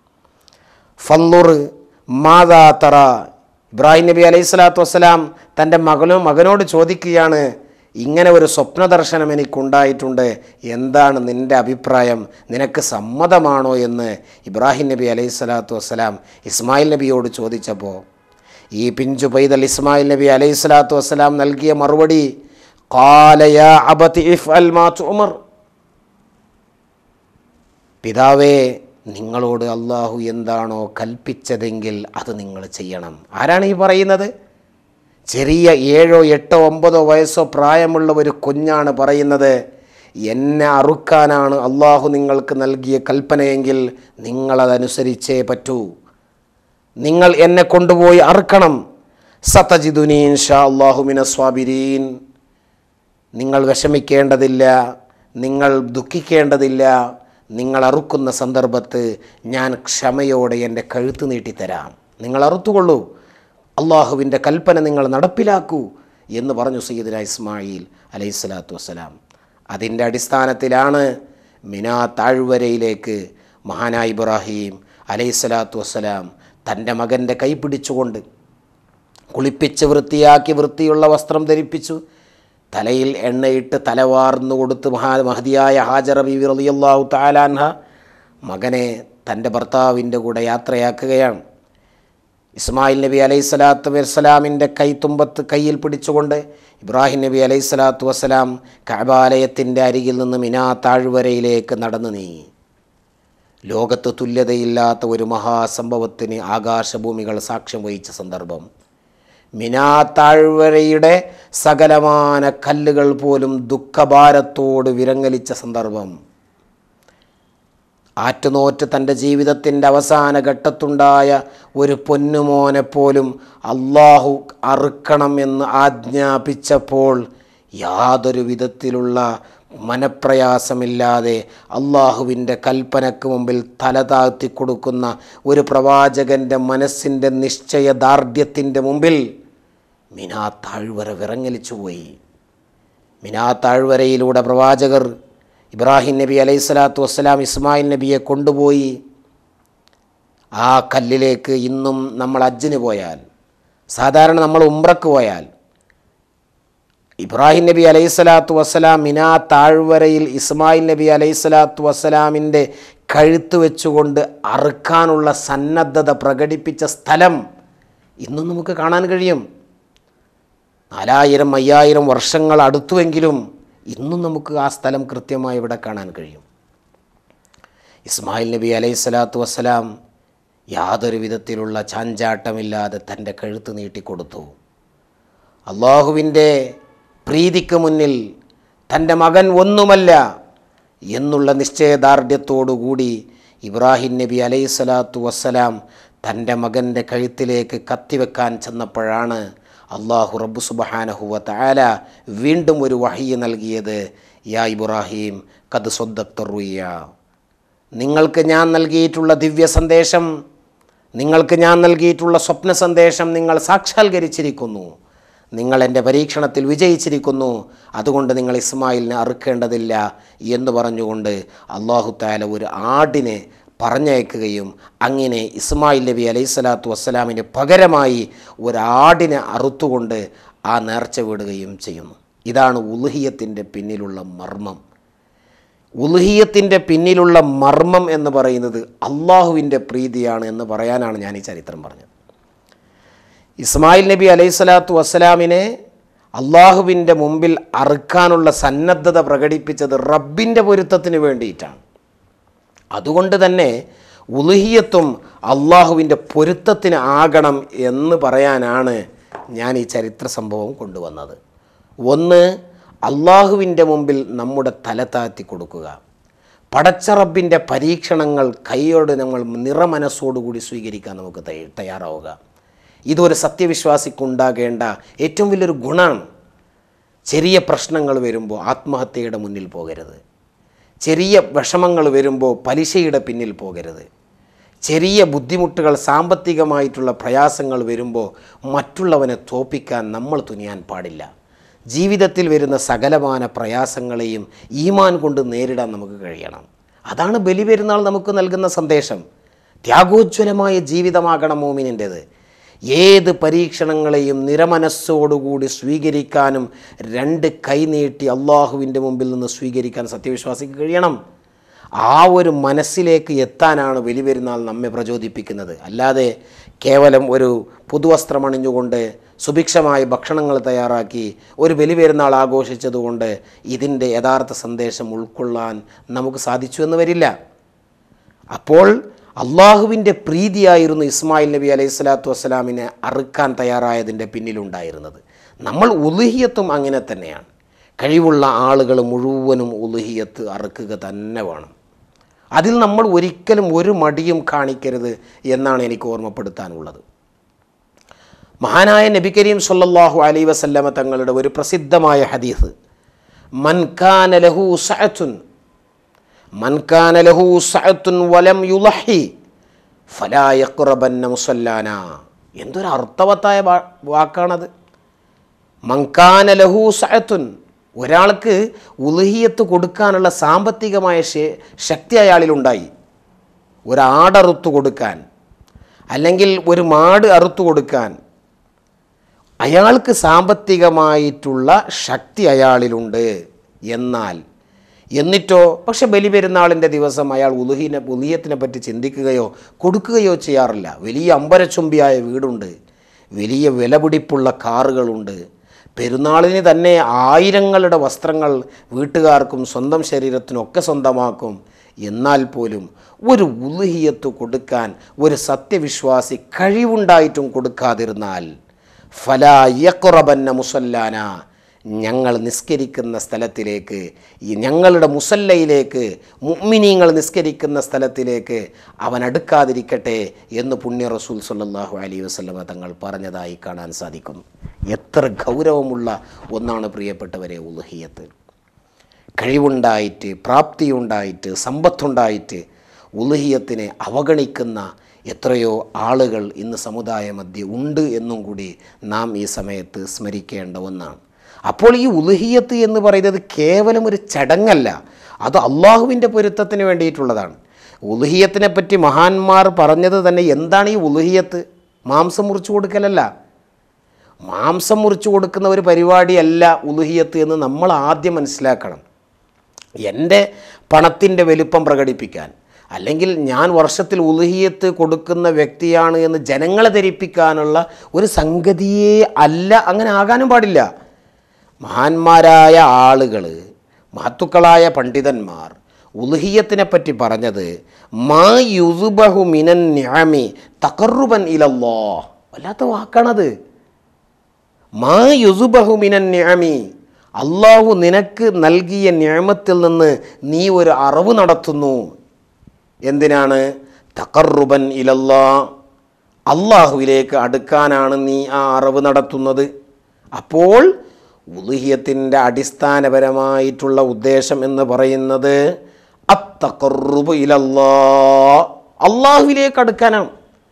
ഫന്നുർ മാതാ തറ ഇബ്രാഹിം നബി അലൈഹി സ്വലാത്തു വസ്സലാം തൻ്റെ മകനോ മകനോട് ചോദിക്കുകയാണ് ഇങ്ങനെ ഒരു സ്വപ്ന ദർശനം എനിക്കുണ്ടായിട്ടുണ്ട് എന്താണ് നിൻ്റെ അഭിപ്രായം നിനക്ക് സമ്മതമാണോ എന്ന് ഇബ്രാഹിം നബി അലൈഹി സ്വലാത്തു വസ്സലാം ഇസ്മായിൽ നബിയോട് ചോദിച്ചപ്പോൾ ഈ പിഞ്ചു പൈതൽ ഇസ്മായിൽ നബി അലൈഹി സ്വലാത്തു വസ്സലാം നൽകിയ മറുപടി قال يا أبت افعل ما تؤمر പിതാവേ നിങ്ങളോട് അള്ളാഹു എന്താണോ കൽപ്പിച്ചതെങ്കിൽ അത് നിങ്ങൾ ചെയ്യണം ആരാണ് ഈ പറയുന്നത് ചെറിയ ഏഴോ എട്ടോ ഒമ്പതോ വയസ്സോ പ്രായമുള്ള ഒരു കുഞ്ഞാണ് പറയുന്നത് എന്നെ അറുക്കാനാണ് അള്ളാഹു നിങ്ങൾക്ക് നൽകിയ കൽപ്പനയെങ്കിൽ നിങ്ങളതനുസരിച്ചേ പറ്റൂ നിങ്ങൾ എന്നെ കൊണ്ടുപോയി അറുക്കണം സതജിദുനീൻ ഷാ അള്ളാഹുമിന സ്വാബിരീൻ നിങ്ങൾ വിഷമിക്കേണ്ടതില്ല നിങ്ങൾ ദുഃഖിക്കേണ്ടതില്ല നിങ്ങൾ അറുക്കുന്ന സന്ദർഭത്ത് ഞാൻ ക്ഷമയോടെ എൻ്റെ കഴുത്ത് നീട്ടിത്തരാം നിങ്ങൾ അറുത്തുകൊള്ളൂ അള്ളാഹുവിൻ്റെ കൽപ്പന നിങ്ങൾ നടപ്പിലാക്കൂ എന്ന് പറഞ്ഞു സയ്യിദിന ഇസ്മായിൽ അലൈഹി സ്വലാത്തു വസ്സലാം അതിൻ്റെ അടിസ്ഥാനത്തിലാണ് മിനാ താഴ്വരയിലേക്ക് മഹാനായ ഇബ്രാഹിം അലൈഹി സ്വലാത്തു വസ്സലാം തൻ്റെ മകൻ്റെ കൈ പിടിച്ചുകൊണ്ട് കുളിപ്പിച്ച് വൃത്തിയാക്കി വൃത്തിയുള്ള വസ്ത്രം ധരിപ്പിച്ചു തലയിൽ എണ്ണയിട്ട് തലവാർന്നു കൊടുത്ത് മഹാ മഹതിയായ ഹാജറ ബീവി റളിയല്ലാഹു താലാൻഹ മകനെ തൻ്റെ ഭർത്താവിൻ്റെ കൂടെ യാത്രയാക്കുകയാണ് ഇസ്മായിൽ നബി അലൈഹി സ്വലാത്തു വസ്സലാമിൻ്റെ കൈത്തുമ്പത്ത് കയ്യിൽ പിടിച്ചുകൊണ്ട് ഇബ്രാഹിം നബി അലൈഹി സ്വലാത്തു വസ്സലാം കഅബാലയത്തിൻ്റെ അരികിൽ നിന്ന് മിനാ താഴ്വരയിലേക്ക് നടന്നു നീങ്ങി ലോകത്ത് തുല്യതയില്ലാത്ത ഒരു മഹാസംഭവത്തിന് ആകാശഭൂമികൾ സാക്ഷ്യം വഹിച്ച സന്ദർഭം മിനാ താഴ്വരയുടെ സകലമാന കല്ലുകൾ പോലും ദുഃഖഭാരത്തോട് വിരങ്ങലിച്ച സന്ദർഭം ആറ്റുനോറ്റ് തൻ്റെ ജീവിതത്തിൻ്റെ അവസാന ഘട്ടത്തുണ്ടായ ഒരു പൊന്നുമോനെ പോലും അള്ളാഹു അറുക്കണം എന്ന് ആജ്ഞാപിച്ചപ്പോൾ യാതൊരു വിധത്തിലുള്ള മനപ്രയാസമില്ലാതെ അള്ളാഹുവിൻ്റെ കൽപ്പനക്ക് മുമ്പിൽ തല താഴ്ത്തി കൊടുക്കുന്ന ഒരു പ്രവാചകൻ്റെ മനസ്സിൻ്റെ നിശ്ചയദാർഢ്യത്തിൻ്റെ മുമ്പിൽ മിനാ താഴ്വര വിറങ്ങലിച്ചുപോയി മിനാ താഴ്വരയിലൂടെ പ്രവാചകർ ഇബ്രാഹിം നബി അലൈഹി സ്വലാത്തു വസ്സലാം ഇസ്മായിൽ നബിയെ കൊണ്ടുപോയി ആ കല്ലിലേക്ക് ഇന്നും നമ്മൾ അജ്ജിന് പോയാൽ സാധാരണ നമ്മൾ ഉംറക്ക് പോയാൽ ഇബ്രാഹിം നബി അലൈഹി സ്വലാത്തു വസ്സലാം മിനാ താഴ്വരയിൽ ഇസ്മായിൽ നബി അലൈഹി സ്വലാത്തു വസ്സലാമിൻ്റെ കഴുത്ത് വെച്ചുകൊണ്ട് അറുക്കാനുള്ള സന്നദ്ധത പ്രകടിപ്പിച്ച സ്ഥലം ഇന്നും നമുക്ക് കാണാൻ കഴിയും നാലായിരം അയ്യായിരം വർഷങ്ങൾ അടുത്തുവെങ്കിലും ഇന്നും നമുക്ക് ആ സ്ഥലം കൃത്യമായി ഇവിടെ കാണാൻ കഴിയും ഇസ്മായിൽ നബി അലൈഹി സ്വലാത്തു വസ്സലാം യാതൊരു വിധത്തിലുള്ള ചാഞ്ചാട്ടമില്ലാതെ തൻ്റെ കഴുത്ത് നീട്ടിക്കൊടുത്തു അള്ളാഹുവിൻ്റെ പ്രീതിക്ക് മുന്നിൽ തൻ്റെ മകൻ ഒന്നുമല്ല എന്നുള്ള നിശ്ചയദാർഢ്യത്തോടുകൂടി ഇബ്രാഹിം നബി അലൈഹി സ്വലാത്തു വസ്സലാം തൻ്റെ മകൻ്റെ കഴുത്തിലേക്ക് കത്തിവെക്കാൻ ചെന്നപ്പോഴാണ് അള്ളാഹു റബ്ബു സുബഹാനഹുവ താല വീണ്ടും ഒരു വഹയ്യ നൽകിയത് യാ ഇബ്രാഹിം കത് സ്വദ്ദക്തറുയ്യ നിങ്ങൾക്ക് ഞാൻ നൽകിയിട്ടുള്ള ദിവ്യ സന്ദേശം നിങ്ങൾക്ക് ഞാൻ നൽകിയിട്ടുള്ള സ്വപ്ന സന്ദേശം നിങ്ങൾ സാക്ഷാത്കരിച്ചിരിക്കുന്നു നിങ്ങൾ എൻ്റെ പരീക്ഷണത്തിൽ വിജയിച്ചിരിക്കുന്നു അതുകൊണ്ട് നിങ്ങൾ ഇസ്മായിലിനെ അറുക്കേണ്ടതില്ല എന്ന് പറഞ്ഞുകൊണ്ട് അള്ളാഹു താല ഒരു ആടിനെ പറഞ്ഞയക്കുകയും അങ്ങനെ ഇസ്മായിൽ നബി അലൈഹി സ്വലാത്തു വസ്സലാമിന് പകരമായി ഒരാടിനെ അറുത്തുകൊണ്ട് ആ നേർച്ച വിടുകയും ചെയ്യുന്നു ഇതാണ് ഉലുഹിയത്തിൻ്റെ പിന്നിലുള്ള മർമ്മം ഉലുഹിയത്തിൻ്റെ പിന്നിലുള്ള മർമ്മം എന്ന് പറയുന്നത് അള്ളാഹുവിൻ്റെ പ്രീതിയാണ് എന്ന് പറയാനാണ് ഞാൻ ഈ ചരിത്രം പറഞ്ഞത് ഇസ്മായിൽ നബി അലൈഹി സ്വലാത്തു വസ്സലാമിനെ അള്ളാഹുവിൻ്റെ മുമ്പിൽ അറുക്കാനുള്ള സന്നദ്ധത പ്രകടിപ്പിച്ചത് റബ്ബിൻ്റെ പൊരുത്തത്തിന് വേണ്ടിയിട്ടാണ് അതുകൊണ്ട് തന്നെ ഉലുഹിയത്തും അള്ളാഹുവിൻ്റെ പൊരുത്തത്തിന് ആകണം എന്ന് പറയാനാണ് ഞാൻ ഈ ചരിത്ര സംഭവം കൊണ്ടുവന്നത് ഒന്ന് അള്ളാഹുവിൻ്റെ മുമ്പിൽ നമ്മുടെ തല താഴ്ത്തി കൊടുക്കുക പടച്ച റബ്ബിൻ്റെ പരീക്ഷണങ്ങൾ കൈയോട് നമ്മൾ നിറമനസ്സോടുകൂടി സ്വീകരിക്കാൻ നമുക്ക് തയ്യ- തയ്യാറാവുക ഇതൊരു സത്യവിശ്വാസിക്കുണ്ടാകേണ്ട ഏറ്റവും വലിയൊരു ഗുണമാണ് ചെറിയ പ്രശ്നങ്ങൾ വരുമ്പോൾ ആത്മഹത്യയുടെ മുന്നിൽ പോകരുത് ചെറിയ വിഷമങ്ങൾ വരുമ്പോൾ പലിശയുടെ പിന്നിൽ പോകരുത് ചെറിയ ബുദ്ധിമുട്ടുകൾ സാമ്പത്തികമായിട്ടുള്ള പ്രയാസങ്ങൾ വരുമ്പോൾ മറ്റുള്ളവനെ തോപ്പിക്കാൻ നമ്മൾ തുനിയാൻ പാടില്ല ജീവിതത്തിൽ വരുന്ന സകലമാന പ്രയാസങ്ങളെയും ഈമാൻ കൊണ്ട് നേരിടാൻ നമുക്ക് കഴിയണം അതാണ് ബലിപെരുന്നാൾ നമുക്ക് നൽകുന്ന സന്ദേശം ത്യാഗോജ്വലമായ ജീവിതമാകണം മോമിനിൻ്റേത് ഏത് പരീക്ഷണങ്ങളെയും നിരമനസ്സോടുകൂടി സ്വീകരിക്കാനും രണ്ട് കൈനീട്ടി അള്ളാഹുവിൻ്റെ മുമ്പിൽ നിന്ന് സ്വീകരിക്കാൻ സത്യവിശ്വാസിക്ക് കഴിയണം ആ ഒരു മനസ്സിലേക്ക് എത്താനാണ് ബലിപെരുന്നാൾ നമ്മെ പ്രചോദിപ്പിക്കുന്നത് അല്ലാതെ കേവലം ഒരു പുതുവസ്ത്രമണിഞ്ഞുകൊണ്ട് സുഭിക്ഷമായ ഭക്ഷണങ്ങൾ തയ്യാറാക്കി ഒരു ബലി പെരുന്നാൾ ആഘോഷിച്ചതുകൊണ്ട് ഇതിൻ്റെ യഥാർത്ഥ സന്ദേശം ഉൾക്കൊള്ളാൻ നമുക്ക് സാധിച്ചു എന്ന് വരില്ല അപ്പോൾ അള്ളാഹുവിൻ്റെ പ്രീതിയായിരുന്നു ഇസ്മായിൽ നബി അലൈഹി സ്വലാത്തു വസ്സലാമിനെ അറുക്കാൻ തയ്യാറായതിൻ്റെ പിന്നിലുണ്ടായിരുന്നത് നമ്മൾ ഉലുഹിയത്തും അങ്ങനെ തന്നെയാണ് കഴിവുള്ള ആളുകൾ മുഴുവനും ഉലുഹിയത്ത് അറുക്കുക തന്നെ വേണം അതിൽ നമ്മൾ ഒരിക്കലും ഒരു മടിയും കാണിക്കരുത് എന്നാണ് എനിക്ക് ഓർമ്മപ്പെടുത്താനുള്ളത് മഹാനായ നബി കരീം സല്ലല്ലാഹു അലൈഹി വസല്ലമ തങ്ങളുടെ ഒരു പ്രസിദ്ധമായ ഹദീസ് മൻകാന ലഹു സഅത്തുൻ മൻകാന ലഹു സഅത്തുൻ വലം യുലഹി ഫലാ യഖ്റബന്ന മുസല്ലാന എന്തൊരു അർത്ഥവത്തായ വാ- വാക്കാണത് മങ്കാന ലഹു സഅത്തുൻ ഒരാൾക്ക് ഉലുഹിയത്ത് കൊടുക്കാനുള്ള സാമ്പത്തികമായ ശേ- ശക്തി അയാളിലുണ്ടായി ഒരാടറുത്തു കൊടുക്കാൻ അല്ലെങ്കിൽ ഒരു മാട് അറുത്തു കൊടുക്കാൻ അയാൾക്ക് സാമ്പത്തികമായിട്ടുള്ള ശക്തി അയാളിലുണ്ട് എന്നാൽ എന്നിട്ടോ പക്ഷെ ബലി പെരുന്നാളിൻ്റെ ദിവസം അയാൾ ഉലുഹിനെ ഉലുഹിയത്തിനെ പറ്റി ചിന്തിക്കുകയോ കൊടുക്കുകയോ ചെയ്യാറില്ല വലിയ അമ്പരച്ചുംബിയായ വീടുണ്ട് വലിയ വിലപിടിപ്പുള്ള കാറുകളുണ്ട് പെരുന്നാളിന് തന്നെ ആയിരങ്ങളുടെ വസ്ത്രങ്ങൾ വീട്ടുകാർക്കും സ്വന്തം ശരീരത്തിനും ഒക്കെ സ്വന്തമാക്കും എന്നാൽ പോലും ഒരു ഉലുഹിയത്ത് കൊടുക്കാൻ ഒരു സത്യവിശ്വാസി കഴിവുണ്ടായിട്ടും കൊടുക്കാതിരുന്നാൽ ഫലാ യഖ്റബന്ന മുസല്ലാന ഞങ്ങൾ നിസ്കരിക്കുന്ന സ്ഥലത്തിലേക്ക് ഈ ഞങ്ങളുടെ മുസല്ലയിലേക്ക് മുഅ്മിനീങ്ങൾ നിസ്കരിക്കുന്ന സ്ഥലത്തിലേക്ക് അവൻ അടുക്കാതിരിക്കട്ടെ എന്ന് പുണ്യ റസൂൽ സല്ലല്ലാഹു അലൈഹി വസല്ലമ തങ്ങൾ പറഞ്ഞതായി കാണാൻ സാധിക്കുന്നു എത്ര ഗൗരവമുള്ള ഒന്നാണ് പ്രിയപ്പെട്ടവരെ ഉലുഹിയത്ത് കഴിവുണ്ടായിട്ട് പ്രാപ്തിയുണ്ടായിട്ട് സമ്പത്തുണ്ടായിട്ട് ഉലുഹിയത്തിനെ അവഗണിക്കുന്ന എത്രയോ ആളുകൾ ഇന്ന് സമുദായ മധ്യ ഉണ്ട് എന്നും കൂടി നാം ഈ സമയത്ത് സ്മരിക്കേണ്ട ഒന്നാണ് അപ്പോൾ ഈ ഉലുഹിയത്ത് എന്ന് പറയുന്നത് കേവലം ഒരു ചടങ്ങല്ല അത് അള്ളാഹുവിൻ്റെ പൊരുത്തത്തിന് വേണ്ടിയിട്ടുള്ളതാണ് ഉലുഹിയത്തിനെ പറ്റി മഹാന്മാർ പറഞ്ഞത് തന്നെ എന്താണ് ഈ ഉലുഹിയത്ത് മാംസം മുറിച്ചു കൊടുക്കലല്ല മാംസം മുറിച്ചു കൊടുക്കുന്ന ഒരു പരിപാടിയല്ല ഉലുഹിയത്ത് എന്ന് നമ്മൾ ആദ്യം മനസ്സിലാക്കണം എൻ്റെ പണത്തിൻ്റെ വലുപ്പം പ്രകടിപ്പിക്കാൻ അല്ലെങ്കിൽ ഞാൻ വർഷത്തിൽ ഉലുഹിയത്ത് കൊടുക്കുന്ന വ്യക്തിയാണ് എന്ന് ജനങ്ങളെ ധരിപ്പിക്കാനുള്ള ഒരു സംഗതിയേ അല്ല അങ്ങനെ ആകാനും പാടില്ല മഹാന്മാരായ ആളുകൾ മഹത്തുക്കളായ പണ്ഡിതന്മാർ ഉലുഹിയത്തിനെ പറ്റി പറഞ്ഞത് മാ യുസുബഹു മിനൻ നിഅമി തഖറുബൻ ഇലല്ലോ വല്ലാത്ത വാക്കാണത് മാ യുസുബഹു മിനൻ നിഅമി അള്ളാഹു നിനക്ക് നൽകിയ നിയമത്തിൽ നിന്ന് നീ ഒരു അറിവ് നടത്തുന്നു എന്തിനാണ് തക്കറുബൻ ഇലല്ലാ അള്ളാഹുവിലേക്ക് അടുക്കാനാണ് നീ ആ അറിവ് നടത്തുന്നത് അപ്പോൾ ഉലുഹിയത്തിൻ്റെ അടിസ്ഥാനപരമായിട്ടുള്ള ഉദ്ദേശം എന്ന് പറയുന്നത് അത്തക്കറുബ് ഇലല്ലാ അള്ളാഹുവിലേക്ക് അടുക്കാനാണ്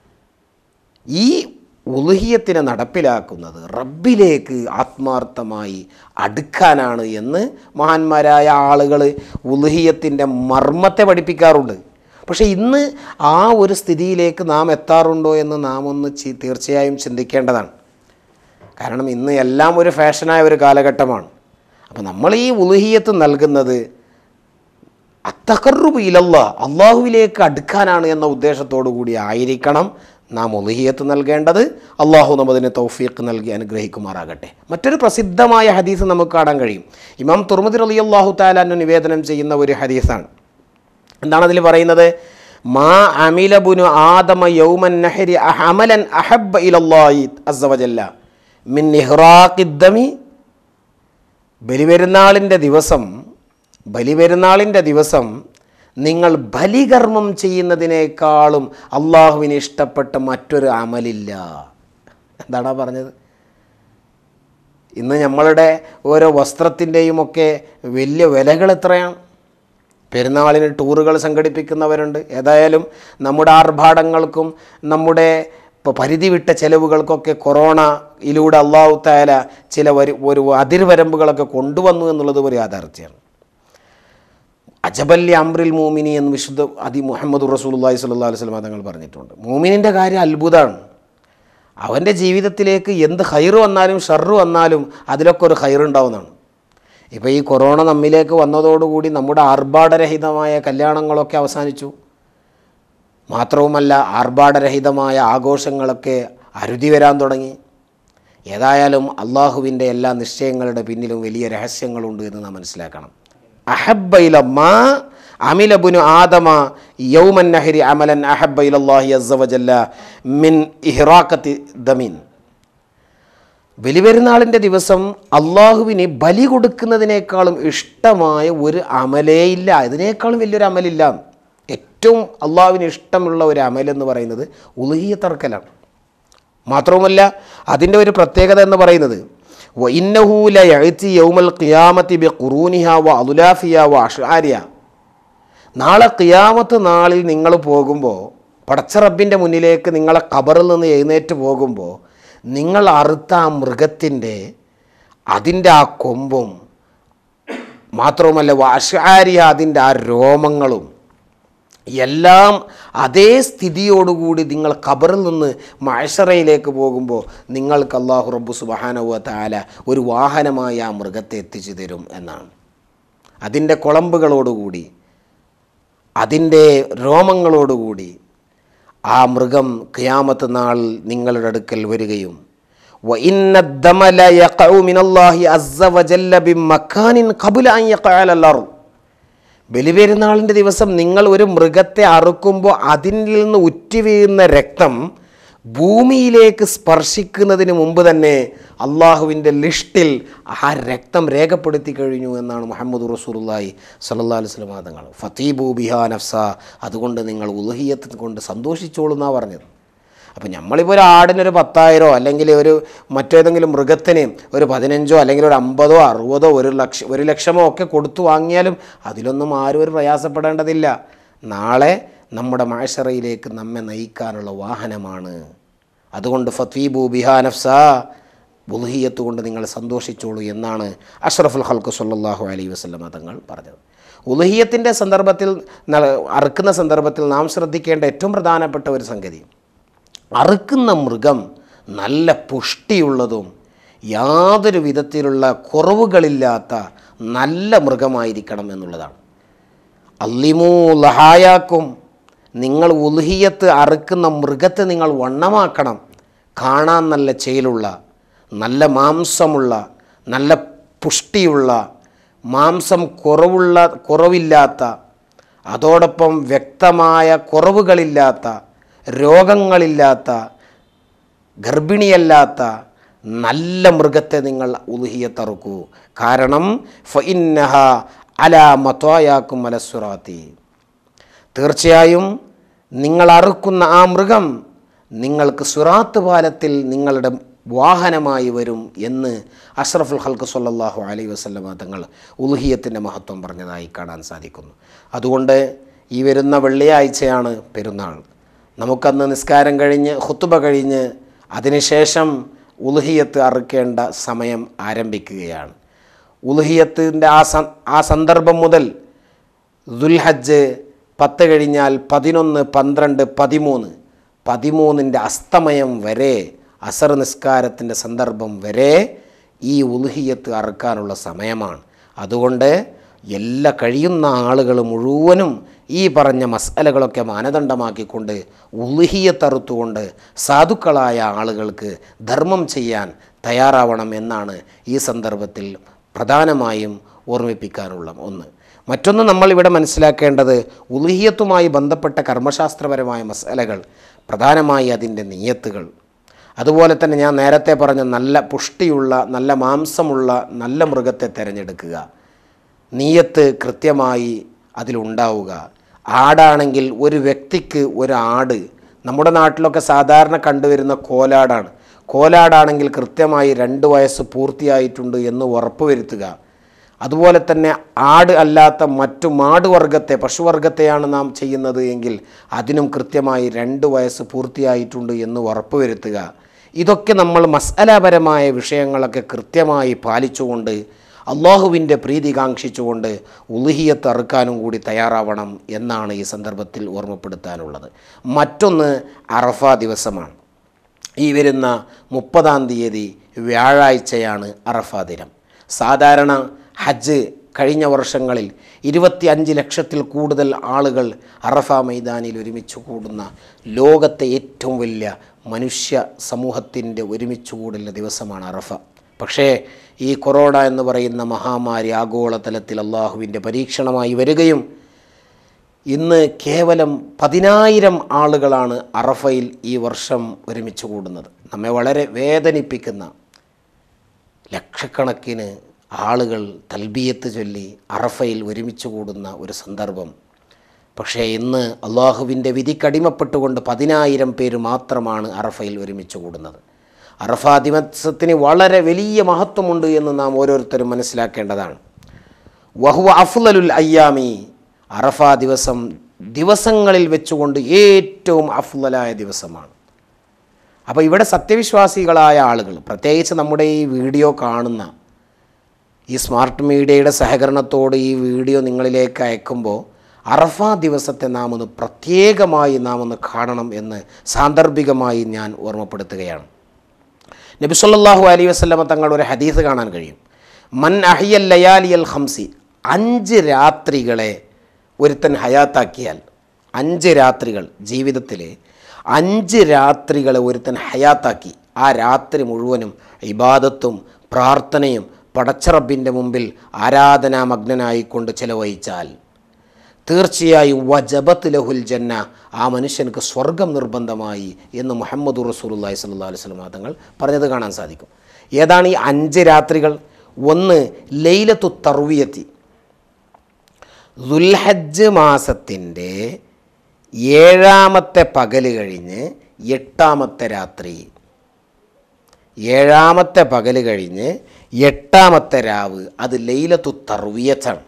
ഈ ഉലുഹിയത്തിനെ നടപ്പിലാക്കുന്നത് റബ്ബിലേക്ക് ആത്മാർത്ഥമായി അടുക്കാനാണ് എന്ന് മഹാന്മാരായ ആളുകൾ ഉലുഹിയത്തിൻ്റെ മർമ്മത്തെ പഠിപ്പിക്കാറുണ്ട് പക്ഷേ ഇന്ന് ആ ഒരു സ്ഥിതിയിലേക്ക് നാം എത്താറുണ്ടോ എന്ന് നാം ഒന്ന് ചി- തീർച്ചയായും ചിന്തിക്കേണ്ടതാണ് കാരണം ഇന്ന് എല്ലാം ഒരു ഫാഷനായ ഒരു കാലഘട്ടമാണ് അപ്പോൾ നമ്മൾ ഈ ഉലുഹിയത്ത് നൽകുന്നത് അത്തക്കറുബ് ഇലല്ല അള്ളാഹുവിലേക്ക് അടുക്കാനാണ് എന്ന ഉദ്ദേശത്തോടു കൂടി ആയിരിക്കണം നാം ഒലുഹിയത്ത് നൽകേണ്ടത് അള്ളാഹു നമ്മതിന് തൗഫീഖ് നൽകി അനുഗ്രഹിക്കുമാറാകട്ടെ മറ്റൊരു പ്രസിദ്ധമായ ഹദീസ് നമുക്ക് കാണാൻ കഴിയും ഇമാം തുർമദി അലി അള്ളാഹു താലാനു നിവേദനം ചെയ്യുന്ന ഒരു ഹദീസാണ് എന്താണ് അതിൽ പറയുന്നത് മാ അമിലബുനു ആദമ യൗമൻ നഹരി അമലൻ അഹബ്ബ ഇലല്ലാഹി അസ്സവജല്ല മിൻ ഇഹ്റാഖിദ്ദമി ബലിപെരുന്നാളിൻ്റെ ദിവസം ബലിപെരുന്നാളിൻ്റെ ദിവസം നിങ്ങൾ ബലികർമ്മം ചെയ്യുന്നതിനേക്കാളും അള്ളാഹുവിന് ഇഷ്ടപ്പെട്ട മറ്റൊരു അമലില്ല എന്താടാ പറഞ്ഞത് ഇന്ന് നമ്മളുടെ ഓരോ വസ്ത്രത്തിൻ്റെയും ഒക്കെ വലിയ വിലകൾ എത്രയാണ് പെരുന്നാളിന് ടൂറുകൾ സംഘടിപ്പിക്കുന്നവരുണ്ട് ഏതായാലും നമ്മുടെ ആർഭാടങ്ങൾക്കും നമ്മുടെ ഇപ്പോൾ പരിധി വിട്ട ചെലവുകൾക്കൊക്കെ കൊറോണയിലൂടെ അള്ളാഹു താല ചില വരി ഒരു അതിർവരമ്പുകളൊക്കെ കൊണ്ടുവന്നു എന്നുള്ളത് ഒരു യാഥാർത്ഥ്യമാണ് അജബല്ലി അമ്രിൽ മൂമിനി എന്ന് വിശുദ്ധ അതി മുഹമ്മദ് റസൂലുള്ളാഹി സ്വല്ലല്ലാഹു അലൈഹി വസല്ലം തങ്ങൾ പറഞ്ഞിട്ടുണ്ട് മൂമിനിൻ്റെ കാര്യം അത്ഭുതമാണ് അവൻ്റെ ജീവിതത്തിലേക്ക് എന്ത് ഹൈറ് വന്നാലും ഷർറ് വന്നാലും അതിലൊക്കെ ഒരു ഹൈറുണ്ടാവുന്നതാണ് ഇപ്പോൾ ഈ കൊറോണ നമ്മിലേക്ക് വന്നതോടുകൂടി നമ്മുടെ ആർഭാടരഹിതമായ കല്യാണങ്ങളൊക്കെ അവസാനിച്ചു മാത്രവുമല്ല ആർഭാടരഹിതമായ ആഘോഷങ്ങളൊക്കെ അരുതി വരാൻ തുടങ്ങി ഏതായാലും അള്ളാഹുവിൻ്റെ എല്ലാ നിശ്ചയങ്ങളുടെ പിന്നിലും വലിയ രഹസ്യങ്ങളുണ്ട് എന്ന് നാം മനസ്സിലാക്കണം അഹബൈല മാ അമിലബുനു ആദമ യൗമൻ നഹരി അമലൻ അഹബൈലല്ലാഹി അസ്സവജല്ല മിൻ ഇഹ്റാഖത്തി ദമീൻ ബലിപെരുന്നാളിൻ്റെ ദിവസം അള്ളാഹുവിന് ബലി കൊടുക്കുന്നതിനേക്കാളും ഇഷ്ടമായ ഒരു അമലേ ഇല്ല ഇതിനേക്കാളും വലിയൊരു അമലില്ല ഏറ്റവും അള്ളാഹുവിന് ഇഷ്ടമുള്ള ഒരു അമലെന്ന് പറയുന്നത് ഉലുഹിയ തറക്കലാണ് മാത്രവുമല്ല അതിൻ്റെ ഒരു പ്രത്യേകത എന്ന് പറയുന്നത് വ ഇന്നഹൂല എഴുത്തി യൗമൽ ഖിയാമത്തി ബി ഖുറൂനിഹ വ അതുലാഫിയ വ അഷാരിയ നാളെ ഖിയാമത്ത് നാളിൽ നിങ്ങൾ പോകുമ്പോൾ പടച്ച റബ്ബിൻ്റെ മുന്നിലേക്ക് നിങ്ങളെ ഖബറിൽ നിന്ന് എഴുന്നേറ്റ് പോകുമ്പോൾ നിങ്ങൾ അറുത്ത ആ മൃഗത്തിൻ്റെ അതിൻ്റെ ആ കൊമ്പും മാത്രവുമല്ല വാഷാരിയ അതിൻ്റെ ആ രോമങ്ങളും എല്ലാം അതേ സ്ഥിതിയോടുകൂടി നിങ്ങൾ ഖബറിൽ നിന്ന് മഴഷറയിലേക്ക് പോകുമ്പോൾ നിങ്ങൾക്ക് അള്ളാഹു റബ്ബു സുബഹാനവ താല ഒരു വാഹനമായി ആ മൃഗത്തെ എത്തിച്ചു തരും എന്നാണ് അതിൻ്റെ കുളമ്പുകളോടുകൂടി അതിൻ്റെ രോമങ്ങളോടുകൂടി ആ മൃഗം ഖിയാമത്ത് നാൾ നിങ്ങളുടെ അടുക്കൽ വരികയും وَإِنَّ الدَّمَ لَا يَقَعُ مِنَ اللَّهِ عَزَّ وَجَلَّ بِمَكَانٍ قَبْلَ أَن يَقَعَ عَلَى الْأَرْضِ ബലിപെരുന്നാളിൻ്റെ ദിവസം നിങ്ങൾ ഒരു മൃഗത്തെ അറുക്കുമ്പോൾ അതിൽ നിന്ന് ഉറ്റി വീഴുന്ന രക്തം ഭൂമിയിലേക്ക് സ്പർശിക്കുന്നതിന് മുമ്പ് തന്നെ അള്ളാഹുവിൻ്റെ ലിസ്റ്റിൽ ആ രക്തം രേഖപ്പെടുത്തി കഴിഞ്ഞു എന്നാണ് മുഹമ്മദ് റസൂലുള്ളാഹി സല്ലല്ലാഹു അലൈഹി വസല്ലം തങ്ങൾ ഫതീബു ബിഹാ നഫ്സ അതുകൊണ്ട് നിങ്ങൾ ഉൽഹിയത്ത് കൊണ്ട് സന്തോഷിച്ചോളൂ എന്നാണ് പറഞ്ഞത് അപ്പോൾ നമ്മളിപ്പോൾ ഒരു ആടിനൊരു പത്തായിരോ അല്ലെങ്കിൽ ഒരു മറ്റേതെങ്കിലും മൃഗത്തിന് ഒരു പതിനഞ്ചോ അല്ലെങ്കിൽ ഒരു അമ്പതോ അറുപതോ ഒരു ലക്ഷം ഒരു ലക്ഷമോ ഒക്കെ കൊടുത്തു വാങ്ങിയാലും അതിലൊന്നും ആരും ഒരു പ്രയാസപ്പെടേണ്ടതില്ല നാളെ നമ്മുടെ മാഷറയിലേക്ക് നമ്മെ നയിക്കാനുള്ള വാഹനമാണ് അതുകൊണ്ട് ഫത്വീബു ബിഹാനഫ്സ ബുൽഹിയത്ത് കൊണ്ട് നിങ്ങൾ സന്തോഷിച്ചോളൂ എന്നാണ് അഷ്റഫുൽ ഹൽക്ക് സല്ലാഹു അലൈ വസ്ലമ തങ്ങൾ പറഞ്ഞത് ഉൽഹിയത്തിൻ്റെ സന്ദർഭത്തിൽ ന- അറുക്കുന്ന സന്ദർഭത്തിൽ നാം ശ്രദ്ധിക്കേണ്ട ഏറ്റവും പ്രധാനപ്പെട്ട ഒരു സംഗതി അറുക്കുന്ന മൃഗം നല്ല പുഷ്ടിയുള്ളതും യാതൊരു വിധത്തിലുള്ള കുറവുകളില്ലാത്ത നല്ല മൃഗമായിരിക്കണം എന്നുള്ളതാണ് അല്ലിമൂ ലഹായാക്കും നിങ്ങൾ ഉൽഹിയത്ത് അറുക്കുന്ന മൃഗത്തെ നിങ്ങൾ വണ്ണമാക്കണം കാണാൻ നല്ല ചേലുള്ള നല്ല മാംസമുള്ള നല്ല പുഷ്ടിയുള്ള മാംസം കുറവുള്ള കുറവില്ലാത്ത അതോടൊപ്പം വ്യക്തമായ കുറവുകളില്ലാത്ത രോഗങ്ങളില്ലാത്ത ഗർഭിണിയല്ലാത്ത നല്ല മൃഗത്തെ നിങ്ങൾ ഉലുഹിയത്തറുക്കൂ കാരണം ഫഇന്നഹ അല മത്വായാക്കും അലസുറാത്തി തീർച്ചയായും നിങ്ങൾ അറുക്കുന്ന ആ മൃഗം നിങ്ങൾക്ക് സുറാത്ത് പാലത്തിൽ നിങ്ങളുടെ വാഹനമായി വരും എന്ന് അഷ്റഫുൽ ഹൽക്ക് സല്ലാഹു അലൈ വസല്ലമ തങ്ങൾ ഉൽഹിയത്തിൻ്റെ മഹത്വം പറഞ്ഞതായി കാണാൻ സാധിക്കുന്നു അതുകൊണ്ട് ഈ വരുന്ന വെള്ളിയാഴ്ചയാണ് പെരുന്നാൾ നമുക്കന്ന് നിസ്കാരം കഴിഞ്ഞ് ഹുത്തുബ കഴിഞ്ഞ് അതിനുശേഷം ഉൽഹിയത്ത് അറുക്കേണ്ട സമയം ആരംഭിക്കുകയാണ് ഉൽഹിയത്തിൻ്റെ ആ സ ആ സന്ദർഭം മുതൽ ദുൽഹജ്ജ് പത്ത് കഴിഞ്ഞാൽ പതിനൊന്ന് പന്ത്രണ്ട് പതിമൂന്ന് പതിമൂന്നിൻ്റെ അസ്തമയം വരെ അസർ നിസ്കാരത്തിൻ്റെ സന്ദർഭം വരെ ഈ ഉൽഹിയത്ത് അറുക്കാനുള്ള സമയമാണ് അതുകൊണ്ട് എല്ലാ കഴിയുന്ന ആളുകൾ മുഴുവനും ഈ പറഞ്ഞ മസാലകളൊക്കെ മാനദണ്ഡമാക്കിക്കൊണ്ട് ഉൽഹിയത്തറുത്തുകൊണ്ട് സാധുക്കളായ ആളുകൾക്ക് ധർമ്മം ചെയ്യാൻ തയ്യാറാവണം എന്നാണ് ഈ സന്ദർഭത്തിൽ പ്രധാനമായും ഓർമ്മിപ്പിക്കാനുള്ള ഒന്ന് മറ്റൊന്ന് നമ്മളിവിടെ മനസ്സിലാക്കേണ്ടത് ഉൽഹിയത്തുമായി ബന്ധപ്പെട്ട കർമ്മശാസ്ത്രപരമായ മസാലകൾ പ്രധാനമായി അതിൻ്റെ നീയത്തുകൾ അതുപോലെ തന്നെ ഞാൻ നേരത്തെ പറഞ്ഞ നല്ല പുഷ്ടിയുള്ള നല്ല മാംസമുള്ള നല്ല മൃഗത്തെ തിരഞ്ഞെടുക്കുക നീയത്ത് കൃത്യമായി അതിലുണ്ടാവുക ആടാണെങ്കിൽ ഒരു വ്യക്തിക്ക് ഒരു ആട് നമ്മുടെ നാട്ടിലൊക്കെ സാധാരണ കണ്ടുവരുന്ന കോലാടാണ് കോലാടാണെങ്കിൽ കൃത്യമായി രണ്ട് വയസ്സ് പൂർത്തിയായിട്ടുണ്ട് എന്ന് ഉറപ്പുവരുത്തുക അതുപോലെ തന്നെ ആട് അല്ലാത്ത മറ്റു മാടുവർഗത്തെ പശുവർഗത്തെയാണ് നാം ചെയ്യുന്നത് എങ്കിൽ അതിനും കൃത്യമായി രണ്ട് വയസ്സ് പൂർത്തിയായിട്ടുണ്ട് എന്ന് ഉറപ്പുവരുത്തുക ഇതൊക്കെ നമ്മൾ മസാലപരമായ വിഷയങ്ങളൊക്കെ കൃത്യമായി പാലിച്ചുകൊണ്ട് അള്ളാഹുവിൻ്റെ പ്രീതി കാക്ഷിച്ചുകൊണ്ട് ഉലുഹിയത്ത് അറുക്കാനും കൂടി തയ്യാറാവണം എന്നാണ് ഈ സന്ദർഭത്തിൽ ഓർമ്മപ്പെടുത്താനുള്ളത് മറ്റൊന്ന് അറഫ ദിവസമാണ് ഈ വരുന്ന മുപ്പതാം തീയതി വ്യാഴാഴ്ചയാണ് അറഫ ദിനം സാധാരണ ഹജ്ജ് കഴിഞ്ഞ വർഷങ്ങളിൽ ഇരുപത്തി അഞ്ച് ലക്ഷത്തിൽ കൂടുതൽ ആളുകൾ അറഫ മൈതാനിൽ ഒരുമിച്ച് കൂടുന്ന ലോകത്തെ ഏറ്റവും വലിയ മനുഷ്യ സമൂഹത്തിൻ്റെ ഒരുമിച്ച് കൂടുന്ന ദിവസമാണ് അറഫ പക്ഷേ ഈ കൊറോണ എന്ന് പറയുന്ന മഹാമാരി ആഗോളതലത്തിൽ അള്ളാഹുവിൻ്റെ പരീക്ഷണമായി വരികയും ഇന്ന് കേവലം പതിനായിരം ആളുകളാണ് അറഫയിൽ ഈ വർഷം ഒരുമിച്ച് കൂടുന്നത് നമ്മെ വളരെ വേദനിപ്പിക്കുന്ന ലക്ഷക്കണക്കിന് ആളുകൾ തൽബിയത്ത് ചൊല്ലി അറഫയിൽ ഒരുമിച്ച് കൂടുന്ന ഒരു സന്ദർഭം പക്ഷേ ഇന്ന് അള്ളാഹുവിൻ്റെ വിധിക്കടിമപ്പെട്ടുകൊണ്ട് പതിനായിരം പേര് മാത്രമാണ് അറഫയിൽ ഒരുമിച്ച് കൂടുന്നത് അറഫ ദിവസത്തിന് വളരെ വലിയ മഹത്വമുണ്ട് എന്ന് നാം ഓരോരുത്തരും മനസ്സിലാക്കേണ്ടതാണ് വഹുവ അഫ്ലലുൽ അയ്യാമി അറഫ ദിവസം ദിവസങ്ങളിൽ വെച്ചുകൊണ്ട് ഏറ്റവും അഫ്ലലായ ദിവസമാണ് അപ്പോൾ ഇവിടെ സത്യവിശ്വാസികളായ ആളുകൾ പ്രത്യേകിച്ച് നമ്മുടെ ഈ വീഡിയോ കാണുന്ന ഈ സ്മാർട്ട് മീഡിയയുടെ സഹകരണത്തോട് ഈ വീഡിയോ നിങ്ങളിലേക്ക് അയക്കുമ്പോൾ അറഫ ദിവസത്തെ നാം ഒന്ന് പ്രത്യേകമായി നാം ഒന്ന് കാണണം എന്ന് സാന്ദർഭികമായി ഞാൻ ഓർമ്മപ്പെടുത്തുകയാണ് നബി സല്ലല്ലാഹു അലൈഹി വസല്ലമ തങ്ങളുടെ ഒരു ഹദീസ് കാണാൻ കഴിയും മൻ അഹിയൽ ലയാലിയൽ ഹംസി അഞ്ച് രാത്രികളെ ഒരുത്തൻ ഹയാത്താക്കിയാൽ അഞ്ച് രാത്രികൾ ജീവിതത്തിൽ അഞ്ച് രാത്രികളെ ഒരുത്തൻ ഹയാത്താക്കി ആ രാത്രി മുഴുവനും ഇബാദത്തും പ്രാർത്ഥനയും പടച്ചറബിൻ്റെ മുമ്പിൽ ആരാധനാമഗ്നനായിക്കൊണ്ട് ചെലവഴിച്ചാൽ തീർച്ചയായും വജബത്ത് ലഹുൽ ജന്ന ആ മനുഷ്യർക്ക് സ്വർഗം നിർബന്ധമായി എന്ന് മുഹമ്മദ് റസൂലുള്ളാഹി സ്വല്ലല്ലാഹു അലൈഹി വസല്ലം തങ്ങൾ പറഞ്ഞത് കാണാൻ സാധിക്കും ഏതാണ് ഈ അഞ്ച് രാത്രികൾ ഒന്ന് ലൈലത്തു തർവിയത്തി ദുൽഹജ്ജ് മാസത്തിൻ്റെ ഏഴാമത്തെ പകൽ കഴിഞ്ഞ് എട്ടാമത്തെ രാത്രി ഏഴാമത്തെ പകൽ കഴിഞ്ഞ് എട്ടാമത്തെ രാവ് അത് ലൈലത്തു തർവിയത്താണ്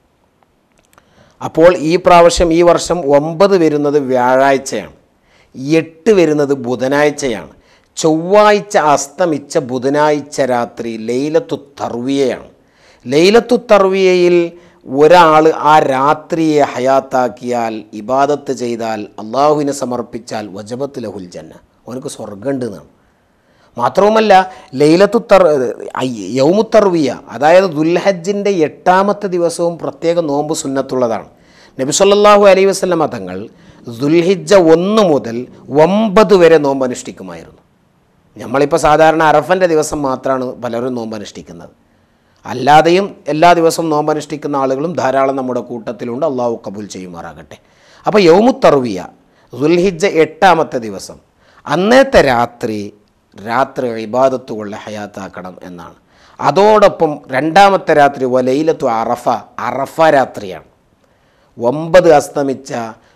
അപ്പോൾ ഈ പ്രാവശ്യം ഈ വർഷം ഒമ്പത് വരുന്നത് വ്യാഴാഴ്ചയാണ് എട്ട് വരുന്നത് ബുധനാഴ്ചയാണ് ചൊവ്വാഴ്ച അസ്തമിച്ച ബുധനാഴ്ച രാത്രി ലൈലത്തു തർവിയയാണ് ലൈലത്തു തർവിയയിൽ ഒരാൾ ആ രാത്രിയെ ഹയാത്താക്കിയാൽ ഇബാദത്ത് ചെയ്താൽ അള്ളാഹുവിനെ സമർപ്പിച്ചാൽ വജബത്ത് ലഹുൽ ജന്ന അവനക്ക് സ്വർഗമുണ്ട് എന്നാണ് മാത്രവുമല്ല ലൈലത്തു തർ യൗമുത്തർവിയ അതായത് ദുൽഹജ്ജിൻ്റെ എട്ടാമത്തെ ദിവസവും പ്രത്യേക നോമ്പ് സുന്നത്തുള്ളതാണ് നബി സല്ലല്ലാഹു അലൈഹി വസല്ലമ തങ്ങൾ ദുൽഹിജ്ജ ഒന്ന് മുതൽ ഒമ്പത് വരെ നോമ്പ് അനുഷ്ഠിക്കുമായിരുന്നു നമ്മളിപ്പോൾ സാധാരണ അറഫൻ്റെ ദിവസം മാത്രമാണ് പലരും നോമ്പ് അനുഷ്ഠിക്കുന്നത് അല്ലാതെയും എല്ലാ ദിവസവും നോമ്പ് അനുഷ്ഠിക്കുന്ന ആളുകളും ധാരാളം നമ്മുടെ കൂട്ടത്തിലുണ്ട് അള്ളാഹു കബൂൽ ചെയ്യുമാറാകട്ടെ അപ്പോൾ യൗമുത്തർവിയ ദുൽഹിജ്ജ എട്ടാമത്തെ ദിവസം അന്നത്തെ രാത്രി രാത്രി ഇബാദത്തുകൊള്ള ഹയാത്താക്കണം എന്നാണ് അതോടൊപ്പം രണ്ടാമത്തെ രാത്രി വലയിലത്തു അറഫ അറഫ രാത്രിയാണ് ഒമ്പത് അസ്തമിച്ച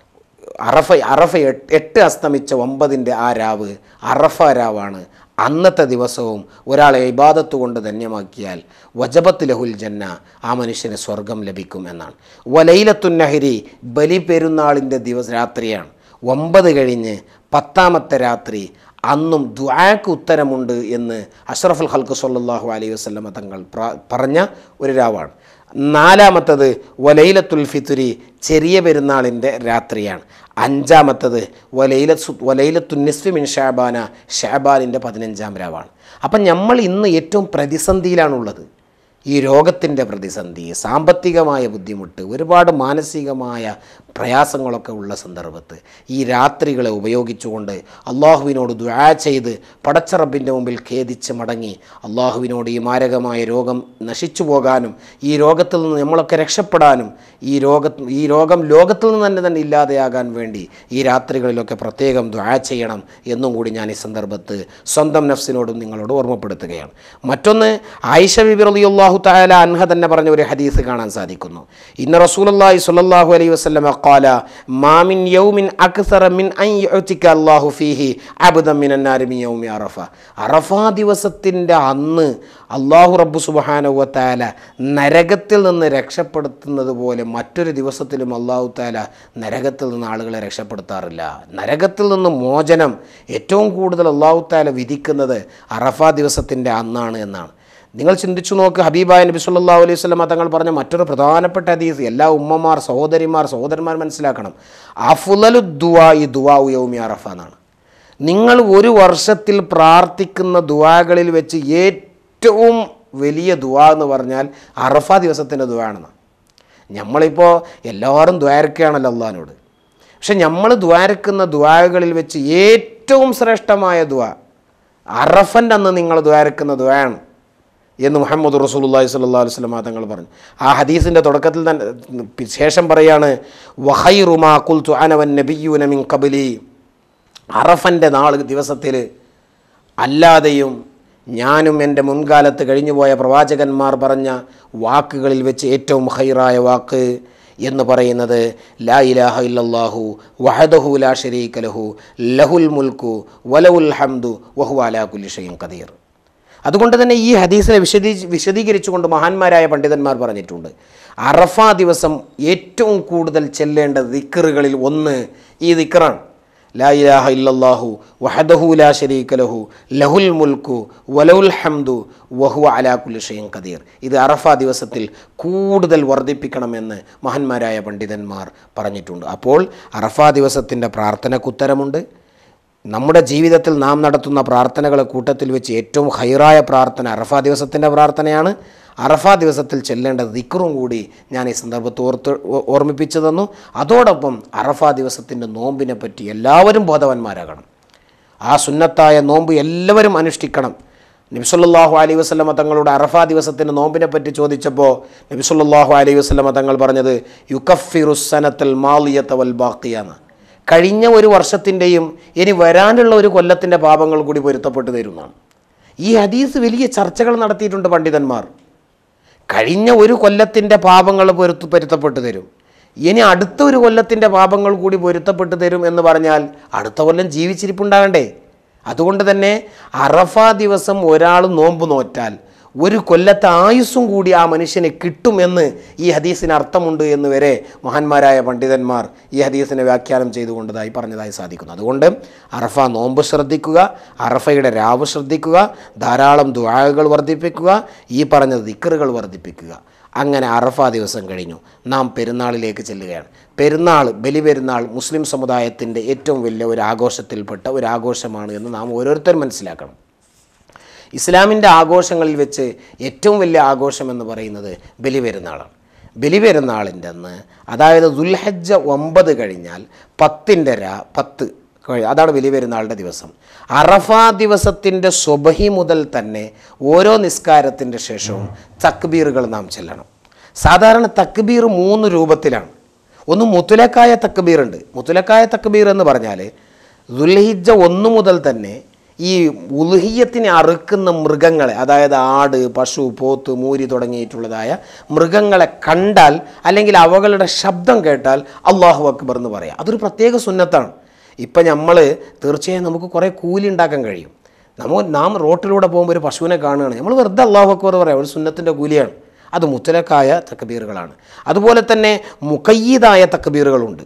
അറഫ അറഫ എട്ട് എട്ട് അസ്തമിച്ച ഒമ്പതിൻ്റെ ആ രാവ് അറഫ രാവാണ് അന്നത്തെ ദിവസവും ഒരാളെ ഇബാദത്ത് കൊണ്ട് ധന്യമാക്കിയാൽ വജബത്ത് ലഹുൽ ജന്ന ആ മനുഷ്യന് സ്വർഗം ലഭിക്കും എന്നാണ് വലയിലത്തു നഹരി ബലി പെരുന്നാളിൻ്റെ ദിവസ രാത്രിയാണ് ഒമ്പത് കഴിഞ്ഞ് പത്താമത്തെ രാത്രി അന്നും ദ്വാക്ക് ഉത്തരമുണ്ട് എന്ന് അഷ്റഫുൽ ഹൽക്ക് സല്ലാഹു അലൈഹി വസ്ലമ തങ്ങൾ പ്ര- പറഞ്ഞ ഒരു രാവാണ് നാലാമത്തത് വലയിലത്തുൽ ഫിത്തുരി ചെറിയ പെരുന്നാളിൻ്റെ രാത്രിയാണ് അഞ്ചാമത്തത് വലയിലത്തു വലയിലത്തു നിസ്ഫി മിൻ ഷാബാന ഷാബാനിൻ്റെ പതിനഞ്ചാം രാവാണ് അപ്പം നമ്മൾ ഇന്ന് ഏറ്റവും പ്രതിസന്ധിയിലാണുള്ളത് ഈ രോഗത്തിൻ്റെ പ്രതിസന്ധി സാമ്പത്തികമായ ബുദ്ധിമുട്ട് ഒരുപാട് മാനസികമായ പ്രയാസങ്ങളൊക്കെ ഉള്ള സന്ദർഭത്ത് ഈ രാത്രികളെ ഉപയോഗിച്ചുകൊണ്ട് അള്ളാഹുവിനോട് ദ്വാ ചെയ്ത് പടച്ചറബിൻ്റെ മുമ്പിൽ ഖേദിച്ച് മടങ്ങി അള്ളാഹുവിനോട് ഈ മാരകമായ രോഗം നശിച്ചു പോകാനും ഈ രോഗത്തിൽ നിന്ന് നമ്മളൊക്കെ രക്ഷപ്പെടാനും ഈ രോഗ ഈ രോഗം ലോകത്തിൽ നിന്ന് തന്നെ തന്നെ ഇല്ലാതെയാകാൻ വേണ്ടി ഈ രാത്രികളിലൊക്കെ പ്രത്യേകം ദ്വാ ചെയ്യണം എന്നും കൂടി ഞാൻ ഈ സന്ദർഭത്ത് സ്വന്തം നഫ്സിനോടും നിങ്ങളോട് ഓർമ്മപ്പെടുത്തുകയാണ് മറ്റൊന്ന് ആയിഷ ബിബി റളിയല്ലാഹു തആല അൻഹ തന്നെ പറഞ്ഞ ഒരു ഹദീസ് കാണാൻ സാധിക്കുന്നു ഇന്ന റസൂലുള്ളാഹി സ്വല്ലല്ലാഹു അലൈഹി വസല്ലമ ഖാല മാ മിൻ യൗമിൻ അക്സറ മിൻ അൻ യുഅതിക അല്ലാഹു ഫീഹി അബ്ദൻ മിനൻ നാരി മിൻ യൗമി അറഫ അറഫ ദിവസത്തിൻ്റെ അന്ന് അള്ളാഹു റബ്ബു സുബ്ഹാനഹു വ തആല നരകത്തിൽ നിന്ന് രക്ഷപ്പെടുത്തുന്നത് പോലെ മറ്റൊരു ദിവസത്തിലും അള്ളാഹു താല നരകത്തിൽ നിന്ന് ആളുകളെ രക്ഷപ്പെടുത്താറില്ല നരകത്തിൽ നിന്ന് മോചനം ഏറ്റവും കൂടുതൽ അള്ളാഹു താല വിധിക്കുന്നത് അറഫ ദിവസത്തിൻ്റെ അന്നാണ് എന്നാണ് നിങ്ങൾ ചിന്തിച്ചു നോക്ക് ഹബീബായ നബി സല്ലല്ലാഹു അലൈഹി വസല്ലം തങ്ങൾ പറഞ്ഞ മറ്റൊരു പ്രധാനപ്പെട്ട ഹദീസ് എല്ലാ ഉമ്മമാർ സഹോദരിമാർ സഹോദരന്മാർ മനസ്സിലാക്കണം അഫുലലു ദുവാ ഈ ദുവാ യൗമി അറഫ എന്നാണ് നിങ്ങൾ ഒരു വർഷത്തിൽ പ്രാർത്ഥിക്കുന്ന ദുവാകളിൽ വെച്ച് ഏറ്റവും വലിയ ദുവാ എന്ന് പറഞ്ഞാൽ അറഫ ദിവസത്തിൻ്റെ ദുവാ ആണെന്ന് നമ്മളിപ്പോൾ എല്ലാവരും ദ്വാരക്കുകയാണല്ലോ അള്ളഹാനോട് പക്ഷെ നമ്മൾ ദ്വാരക്കുന്ന ദ്വാരകളിൽ വെച്ച് ഏറ്റവും ഏറ്റവും ശ്രേഷ്ഠമായ ദുവ അറഫൻ്റെ അന്ന് നിങ്ങൾ ദ്വാരക്കുന്ന ദ്വയാണ് എന്ന് മുഹമ്മദ് റസൂലുള്ളാഹി സ്വല്ലല്ലാഹു അലൈഹി വസല്ലം തങ്ങൾ പറഞ്ഞു ആ ഹദീസിൻ്റെ തുടക്കത്തിൽ തന്നെ ശേഷം പറയാണ് വഹൈറുമാ ഖുൽതു അന വൻ നബിയ്യൂന മിൻ ഖബ്ലി അറഫൻ്റെ നാൾ ദിവസത്തിൽ അല്ലാതെയും ഞാനും എൻ്റെ മുൻകാലത്ത് കഴിഞ്ഞുപോയ പ്രവാചകന്മാർ പറഞ്ഞ വാക്കുകളിൽ വെച്ച് ഏറ്റവും ഹൈറായ വാക്ക് എന്ന് പറയുന്നത് ലാ ഇലാഹ ഇല്ലല്ലാഹു വഹദഹു ലാ ഷരീക ലഹു ലഹുൽ മുൽക്കു വലവുൽ ഹംദു വഹു അലാ കുല്ലി ഷൈഇൻ ഖദീർ അതുകൊണ്ട് തന്നെ ഈ ഹദീസിനെ വിശദീ വിശദീകരിച്ചുകൊണ്ട് മഹാന്മാരായ പണ്ഡിതന്മാർ പറഞ്ഞിട്ടുണ്ട് അറഫ ദിവസം ഏറ്റവും കൂടുതൽ ചെല്ലേണ്ട ദിക്കറുകളിൽ ഒന്ന് ഈ ദിക്കറാണ് ലാ ഇലാഹ ഇല്ലല്ലാഹു വഹദഹു ലാ ശരീക ലഹു ലഹുൽ മുൽക്കു വലൗൽ ഹംദു വഹു അലാ കുല്ലി ഷൈഇൻ ഖദീർ ഇത് അറഫ ദിവസത്തിൽ കൂടുതൽ വർദ്ധിപ്പിക്കണമെന്ന് മഹാന്മാരായ പണ്ഡിതന്മാർ പറഞ്ഞിട്ടുണ്ട് അപ്പോൾ അറഫ ദിവസത്തിൻ്റെ പ്രാർത്ഥനക്കുത്തരമുണ്ട് നമ്മുടെ ജീവിതത്തിൽ നാം നടത്തുന്ന പ്രാർത്ഥനകളെ കൂട്ടത്തിൽ വെച്ച് ഏറ്റവും ഹൈറായ പ്രാർത്ഥന അറഫ ദിവസത്തിൻ്റെ പ്രാർത്ഥനയാണ് അറഫ ദിവസത്തിൽ ചെല്ലേണ്ട ദിക്റും കൂടി ഞാൻ ഈ സന്ദർഭത്തിൽ ഓർത്ത് ഓ- ഓർമ്മിപ്പിച്ചു തന്നു അതോടൊപ്പം അറഫ ദിവസത്തിൻ്റെ നോമ്പിനെ പറ്റി എല്ലാവരും ബോധവാന്മാരാകണം ആ സുന്നത്തായ നോമ്പ് എല്ലാവരും അനുഷ്ഠിക്കണം നബിസുല്ലാഹു അലൈഹി വസ്ലമ തങ്ങളുടെ അറഫ ദിവസത്തിൻ്റെ നോമ്പിനെ പറ്റി ചോദിച്ചപ്പോൾ നബിസുല്ലാഹു അലൈഹി വസ്ലമ തങ്ങൾ പറഞ്ഞത് യുക്കഫിറുസനത്തൽ മാലിയത്ത വൽ ബാക്കിയാണ് കഴിഞ്ഞ ഒരു വർഷത്തിൻ്റെയും ഇനി വരാനുള്ള ഒരു കൊല്ലത്തിൻ്റെ പാപങ്ങൾ കൂടി പൊരുത്തപ്പെട്ട് തരുന്നതാണ് ഈ ഹദീസ് വലിയ ചർച്ചകൾ നടത്തിയിട്ടുണ്ട് പണ്ഡിതന്മാർ കഴിഞ്ഞ ഒരു കൊല്ലത്തിൻ്റെ പാപങ്ങൾ പൊരുത്ത് പൊരുത്തപ്പെട്ട് തരും ഇനി അടുത്ത ഒരു കൊല്ലത്തിൻ്റെ പാപങ്ങൾ കൂടി പൊരുത്തപ്പെട്ട് തരും എന്ന് പറഞ്ഞാൽ അടുത്ത കൊല്ലം ജീവിച്ചിരിപ്പുണ്ടാകണ്ടേ അതുകൊണ്ട് തന്നെ അറഫ ദിവസം ഒരാൾ നോമ്പ് നോറ്റാൽ ഒരു കൊല്ലത്തെ ആയുസ്സും കൂടി ആ മനുഷ്യന് കിട്ടുമെന്ന് ഈ ഹദീസിന് അർത്ഥമുണ്ട് എന്ന് വരെ മഹാന്മാരായ പണ്ഡിതന്മാർ ഈ ഹദീസിനെ വ്യാഖ്യാനം ചെയ്തുകൊണ്ടതായി പറഞ്ഞതായി സാധിക്കുന്നു അതുകൊണ്ട് അറഫ നോമ്പ് ശ്രദ്ധിക്കുക അറഫയുടെ രാവ് ശ്രദ്ധിക്കുക ധാരാളം ദ്വാഴകൾ വർദ്ധിപ്പിക്കുക ഈ പറഞ്ഞ ദിക്കറുകൾ വർദ്ധിപ്പിക്കുക അങ്ങനെ അറഫ ദിവസം കഴിഞ്ഞു നാം പെരുന്നാളിലേക്ക് ചെല്ലുകയാണ് പെരുന്നാൾ ബലി പെരുന്നാൾ മുസ്ലിം സമുദായത്തിൻ്റെ ഏറ്റവും വലിയ ഒരു ആഘോഷത്തിൽപ്പെട്ട ഒരു ആഘോഷമാണ് എന്ന് നാം ഓരോരുത്തരും മനസ്സിലാക്കണം ഇസ്ലാമിൻ്റെ ആഘോഷങ്ങളിൽ വെച്ച് ഏറ്റവും വലിയ ആഘോഷം എന്ന് പറയുന്നത് ബലി പെരുന്നാളാണ് ബലി പെരുന്നാളിൻ്റെ അന്ന് അതായത് ദുൽഹജ്ജ ഒമ്പത് കഴിഞ്ഞാൽ പത്തിൻ്റെ രാ പത്ത് കഴി- അതാണ് ബലി പെരുന്നാളിൻ്റെ ദിവസം അറഫ ദിവസത്തിൻ്റെ സ്വബഹി മുതൽ തന്നെ ഓരോ നിസ്കാരത്തിൻ്റെ ശേഷവും തക്ബീറുകൾ നാം ചെല്ലണം സാധാരണ തക്ബീർ മൂന്ന് രൂപത്തിലാണ് ഒന്ന് മുത്തുലക്കായ തക്ബീറുണ്ട് മുത്തുലക്കായ തക്ബീർ എന്ന് പറഞ്ഞാൽ ദുൽഹിജ്ജ ഒന്ന് മുതൽ തന്നെ ഈ ഉൽഹിയത്തിനെ അറുക്കുന്ന മൃഗങ്ങളെ അതായത് ആട് പശു പോത്ത് മൂരി തുടങ്ങിയിട്ടുള്ളതായ മൃഗങ്ങളെ കണ്ടാൽ അല്ലെങ്കിൽ അവകളുടെ ശബ്ദം കേട്ടാൽ അള്ളാഹു അക്ബർ എന്ന് പറയാം അതൊരു പ്രത്യേക സുന്നത്താണ് ഇപ്പം നമ്മൾ തീർച്ചയായും നമുക്ക് കുറേ കൂലി ഉണ്ടാക്കാൻ കഴിയും നമ്മൾ നാം റോട്ടിലൂടെ പോകുമ്പോൾ ഒരു പശുവിനെ കാണുകയാണ് നമ്മൾ വെറുതെ അള്ളാഹു അക്ബർ പറയാം ഒരു സുന്നത്തിൻ്റെ കൂലിയാണ് അത് മുത്തലക്കായ തക്കബീറുകളാണ് അതുപോലെ തന്നെ മുക്കയ്യീതായ തക്കബീറുകളുണ്ട്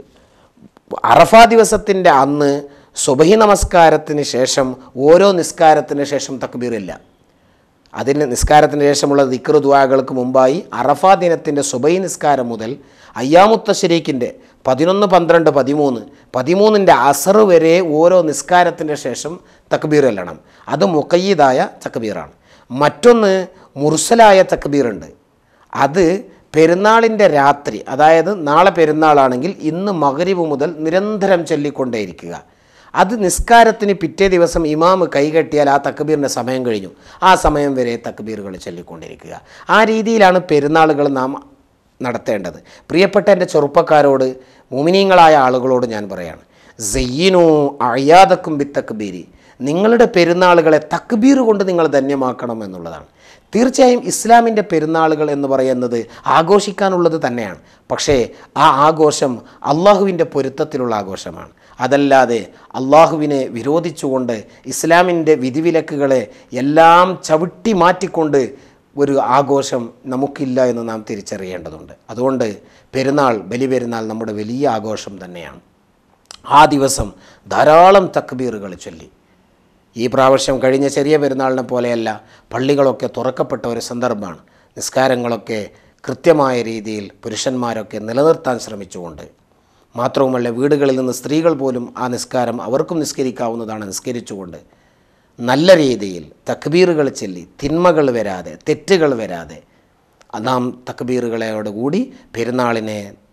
അറഫ ദിവസത്തിൻ്റെ അന്ന് സുബഹി നമസ്കാരത്തിന് ശേഷം ഓരോ നിസ്കാരത്തിന് ശേഷം തക്ബീറില്ല അതിന് നിസ്കാരത്തിന് ശേഷമുള്ള ദിക്ർ ദ്വാകൾക്ക് മുമ്പായി അറഫ ദിനത്തിൻ്റെ സുബൈ നിസ്കാരം മുതൽ അയ്യാമുത്തശ്ശരീക്കിൻ്റെ പതിനൊന്ന് പന്ത്രണ്ട് പതിമൂന്ന് പതിമൂന്നിൻ്റെ അസർ വരെ ഓരോ നിസ്കാരത്തിൻ്റെ ശേഷം തക്ബീർ എല്ലണം അത് മുക്കയ്യീതായ തക്ബീറാണ് മറ്റൊന്ന് മുർസലായ തക്ബീറുണ്ട് അത് പെരുന്നാളിൻ്റെ രാത്രി അതായത് നാളെ പെരുന്നാളാണെങ്കിൽ ഇന്ന് മകരിവ് മുതൽ നിരന്തരം ചൊല്ലിക്കൊണ്ടേയിരിക്കുക അത് നിസ്കാരത്തിന് പിറ്റേ ദിവസം ഇമാമ് കൈകെട്ടിയാൽ ആ തക്ബീറിൻ്റെ സമയം കഴിഞ്ഞു ആ സമയം വരെ തക്ബീറുകൾ ചൊല്ലിക്കൊണ്ടിരിക്കുക ആ രീതിയിലാണ് പെരുന്നാളുകൾ നാം നടത്തേണ്ടത് പ്രിയപ്പെട്ട എൻ്റെ ചെറുപ്പക്കാരോട് മുമിനീങ്ങളായ ആളുകളോട് ഞാൻ പറയാണ് സയ്യിനു അയ്യാദക്കും ബി തക്ബീരി നിങ്ങളുടെ പെരുന്നാളുകളെ തക്ബീർ കൊണ്ട് നിങ്ങൾ ധന്യമാക്കണം എന്നുള്ളതാണ് തീർച്ചയായും ഇസ്ലാമിൻ്റെ പെരുന്നാളുകൾ എന്ന് പറയുന്നത് ആഘോഷിക്കാനുള്ളത് തന്നെയാണ് പക്ഷേ ആ ആഘോഷം അള്ളാഹുവിൻ്റെ പൊരുത്തത്തിലുള്ള ആഘോഷമാണ് അതല്ലാതെ അള്ളാഹുവിനെ വിരോധിച്ചുകൊണ്ട് ഇസ്ലാമിൻ്റെ വിധിവിലക്കുകളെ എല്ലാം ചവിട്ടി മാറ്റിക്കൊണ്ട് ഒരു ആഘോഷം നമുക്കില്ല എന്ന് നാം തിരിച്ചറിയേണ്ടതുണ്ട് അതുകൊണ്ട് പെരുന്നാൾ ബലി പെരുന്നാൾ നമ്മുടെ വലിയ ആഘോഷം തന്നെയാണ് ആ ദിവസം ധാരാളം തക്ബീറുകൾ ചൊല്ലി ഈ പ്രാവശ്യം കഴിഞ്ഞ ചെറിയ പെരുന്നാളിനെ പോലെയല്ല പള്ളികളൊക്കെ തുറക്കപ്പെട്ട ഒരു സന്ദർഭമാണ് നിസ്കാരങ്ങളൊക്കെ കൃത്യമായ രീതിയിൽ പുരുഷന്മാരൊക്കെ നിലനിർത്താൻ ശ്രമിച്ചുകൊണ്ട് മാത്രവുമല്ല വീടുകളിൽ നിന്ന് സ്ത്രീകൾ പോലും ആ നിസ്കാരം അവർക്കും നിസ്കരിക്കാവുന്നതാണ് നിസ്കരിച്ചുകൊണ്ട് നല്ല രീതിയിൽ തക്ബീറുകൾ ചൊല്ലി തിന്മകൾ വരാതെ തെറ്റുകൾ വരാതെ നാം തക്ബീറുകളോടുകൂടി പെരുന്നാളിനെ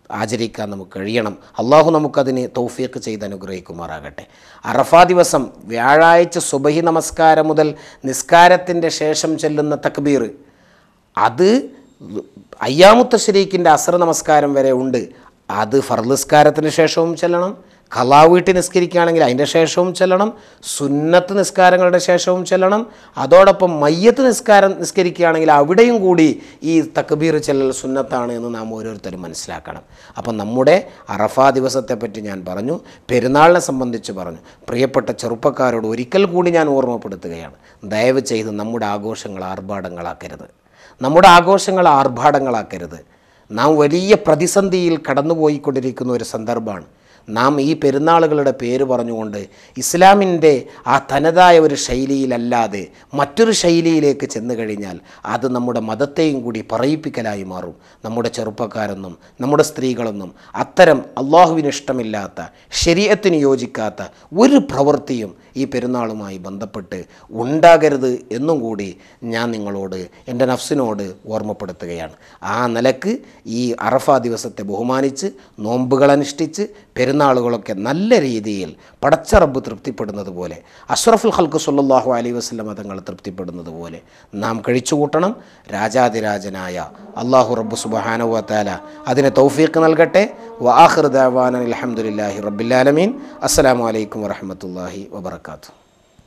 ആചരിക്കാൻ നമുക്ക് കഴിയണം അള്ളാഹു നമുക്കതിന് തൗഫീഖ് ചെയ്ത് അനുഗ്രഹിക്കുമാറാകട്ടെ അറഫാ ദിവസം വ്യാഴാഴ്ച സുബഹി നമസ്കാരം മുതൽ നിസ്കാരത്തിൻ്റെ ശേഷം ചെല്ലുന്ന തക്ബീർ അത് അയ്യാമുത്ത ശരീക്കിൻ്റെ അസർ നമസ്കാരം വരെ ഉണ്ട് അത് ഫർനിസ്കാരത്തിന് ശേഷവും ചെല്ലണം കലാ വീട്ടിൽ നിസ്കരിക്കുകയാണെങ്കിൽ അതിൻ്റെ ശേഷവും ചെല്ലണം സുന്നത്ത് നിസ്കാരങ്ങളുടെ ശേഷവും ചെല്ലണം അതോടൊപ്പം മയ്യത്ത് നിസ്കാരം നിസ്കരിക്കുകയാണെങ്കിൽ അവിടെയും കൂടി ഈ തക്ബീർ ചെല്ലൽ സുന്നത്താണ് എന്ന് നാം ഓരോരുത്തരും മനസ്സിലാക്കണം അപ്പം നമ്മുടെ അറഫാ ദിവസത്തെപ്പറ്റി ഞാൻ പറഞ്ഞു പെരുന്നാളിനെ സംബന്ധിച്ച് പറഞ്ഞു പ്രിയപ്പെട്ട ചെറുപ്പക്കാരോട് ഒരിക്കൽ കൂടി ഞാൻ ഓർമ്മപ്പെടുത്തുകയാണ് ദയവ് ചെയ്ത് നമ്മുടെ ആഘോഷങ്ങൾ ആർഭാടങ്ങളാക്കരുത് നമ്മുടെ ആഘോഷങ്ങൾ ആർഭാടങ്ങളാക്കരുത് നാം വലിയ പ്രതിസന്ധിയിൽ കടന്നുപോയിക്കൊണ്ടിരിക്കുന്ന ഒരു സന്ദർഭമാണ് നാം ഈ പെരുന്നാളുകളുടെ പേര് പറഞ്ഞുകൊണ്ട് ഇസ്ലാമിൻ്റെ ആ തനതായ ഒരു ശൈലിയിലല്ലാതെ മറ്റൊരു ശൈലിയിലേക്ക് ചെന്ന് കഴിഞ്ഞാൽ അത് നമ്മുടെ മതത്തെയും കൂടി പറയിപ്പിക്കലായി മാറും നമ്മുടെ ചെറുപ്പക്കാരെന്നും നമ്മുടെ സ്ത്രീകളെന്നും അത്തരം അള്ളാഹുവിന് ഇഷ്ടമില്ലാത്ത ശരീരത്തിന് യോജിക്കാത്ത ഒരു പ്രവൃത്തിയും ഈ പെരുന്നാളുമായി ബന്ധപ്പെട്ട് ഉണ്ടാകരുത് എന്നും കൂടി ഞാൻ നിങ്ങളോട് എൻ്റെ നഫ്സിനോട് ഓർമ്മപ്പെടുത്തുകയാണ് ആ നിലക്ക് ഈ അറഫ ദിവസത്തെ ബഹുമാനിച്ച് നോമ്പുകൾ അനുഷ്ഠിച്ച് പെരുന്നാളുകളൊക്കെ നല്ല രീതിയിൽ പടച്ച റബ്ബ് തൃപ്തിപ്പെടുന്നത് പോലെ അഷ്റഫുൽ ഹൽക്ക് സല്ലാഹു അലൈ വസ്ലം തങ്ങൾ തൃപ്തിപ്പെടുന്നത് പോലെ നാം കഴിച്ചുകൂട്ടണം രാജാതിരാജനായ അള്ളാഹു റബ്ബ് സുബഹാനുവത്താല അതിന് തൗഫീഖ് നൽകട്ടെ വാഹിർ ദാവാൻ അലഹമുല്ലാഹി റബ്ബിലാലമീൻ അസ്സലാമു അലൈക്കും വറഹമത്തല്ലാഹി വബർക്കാത്തു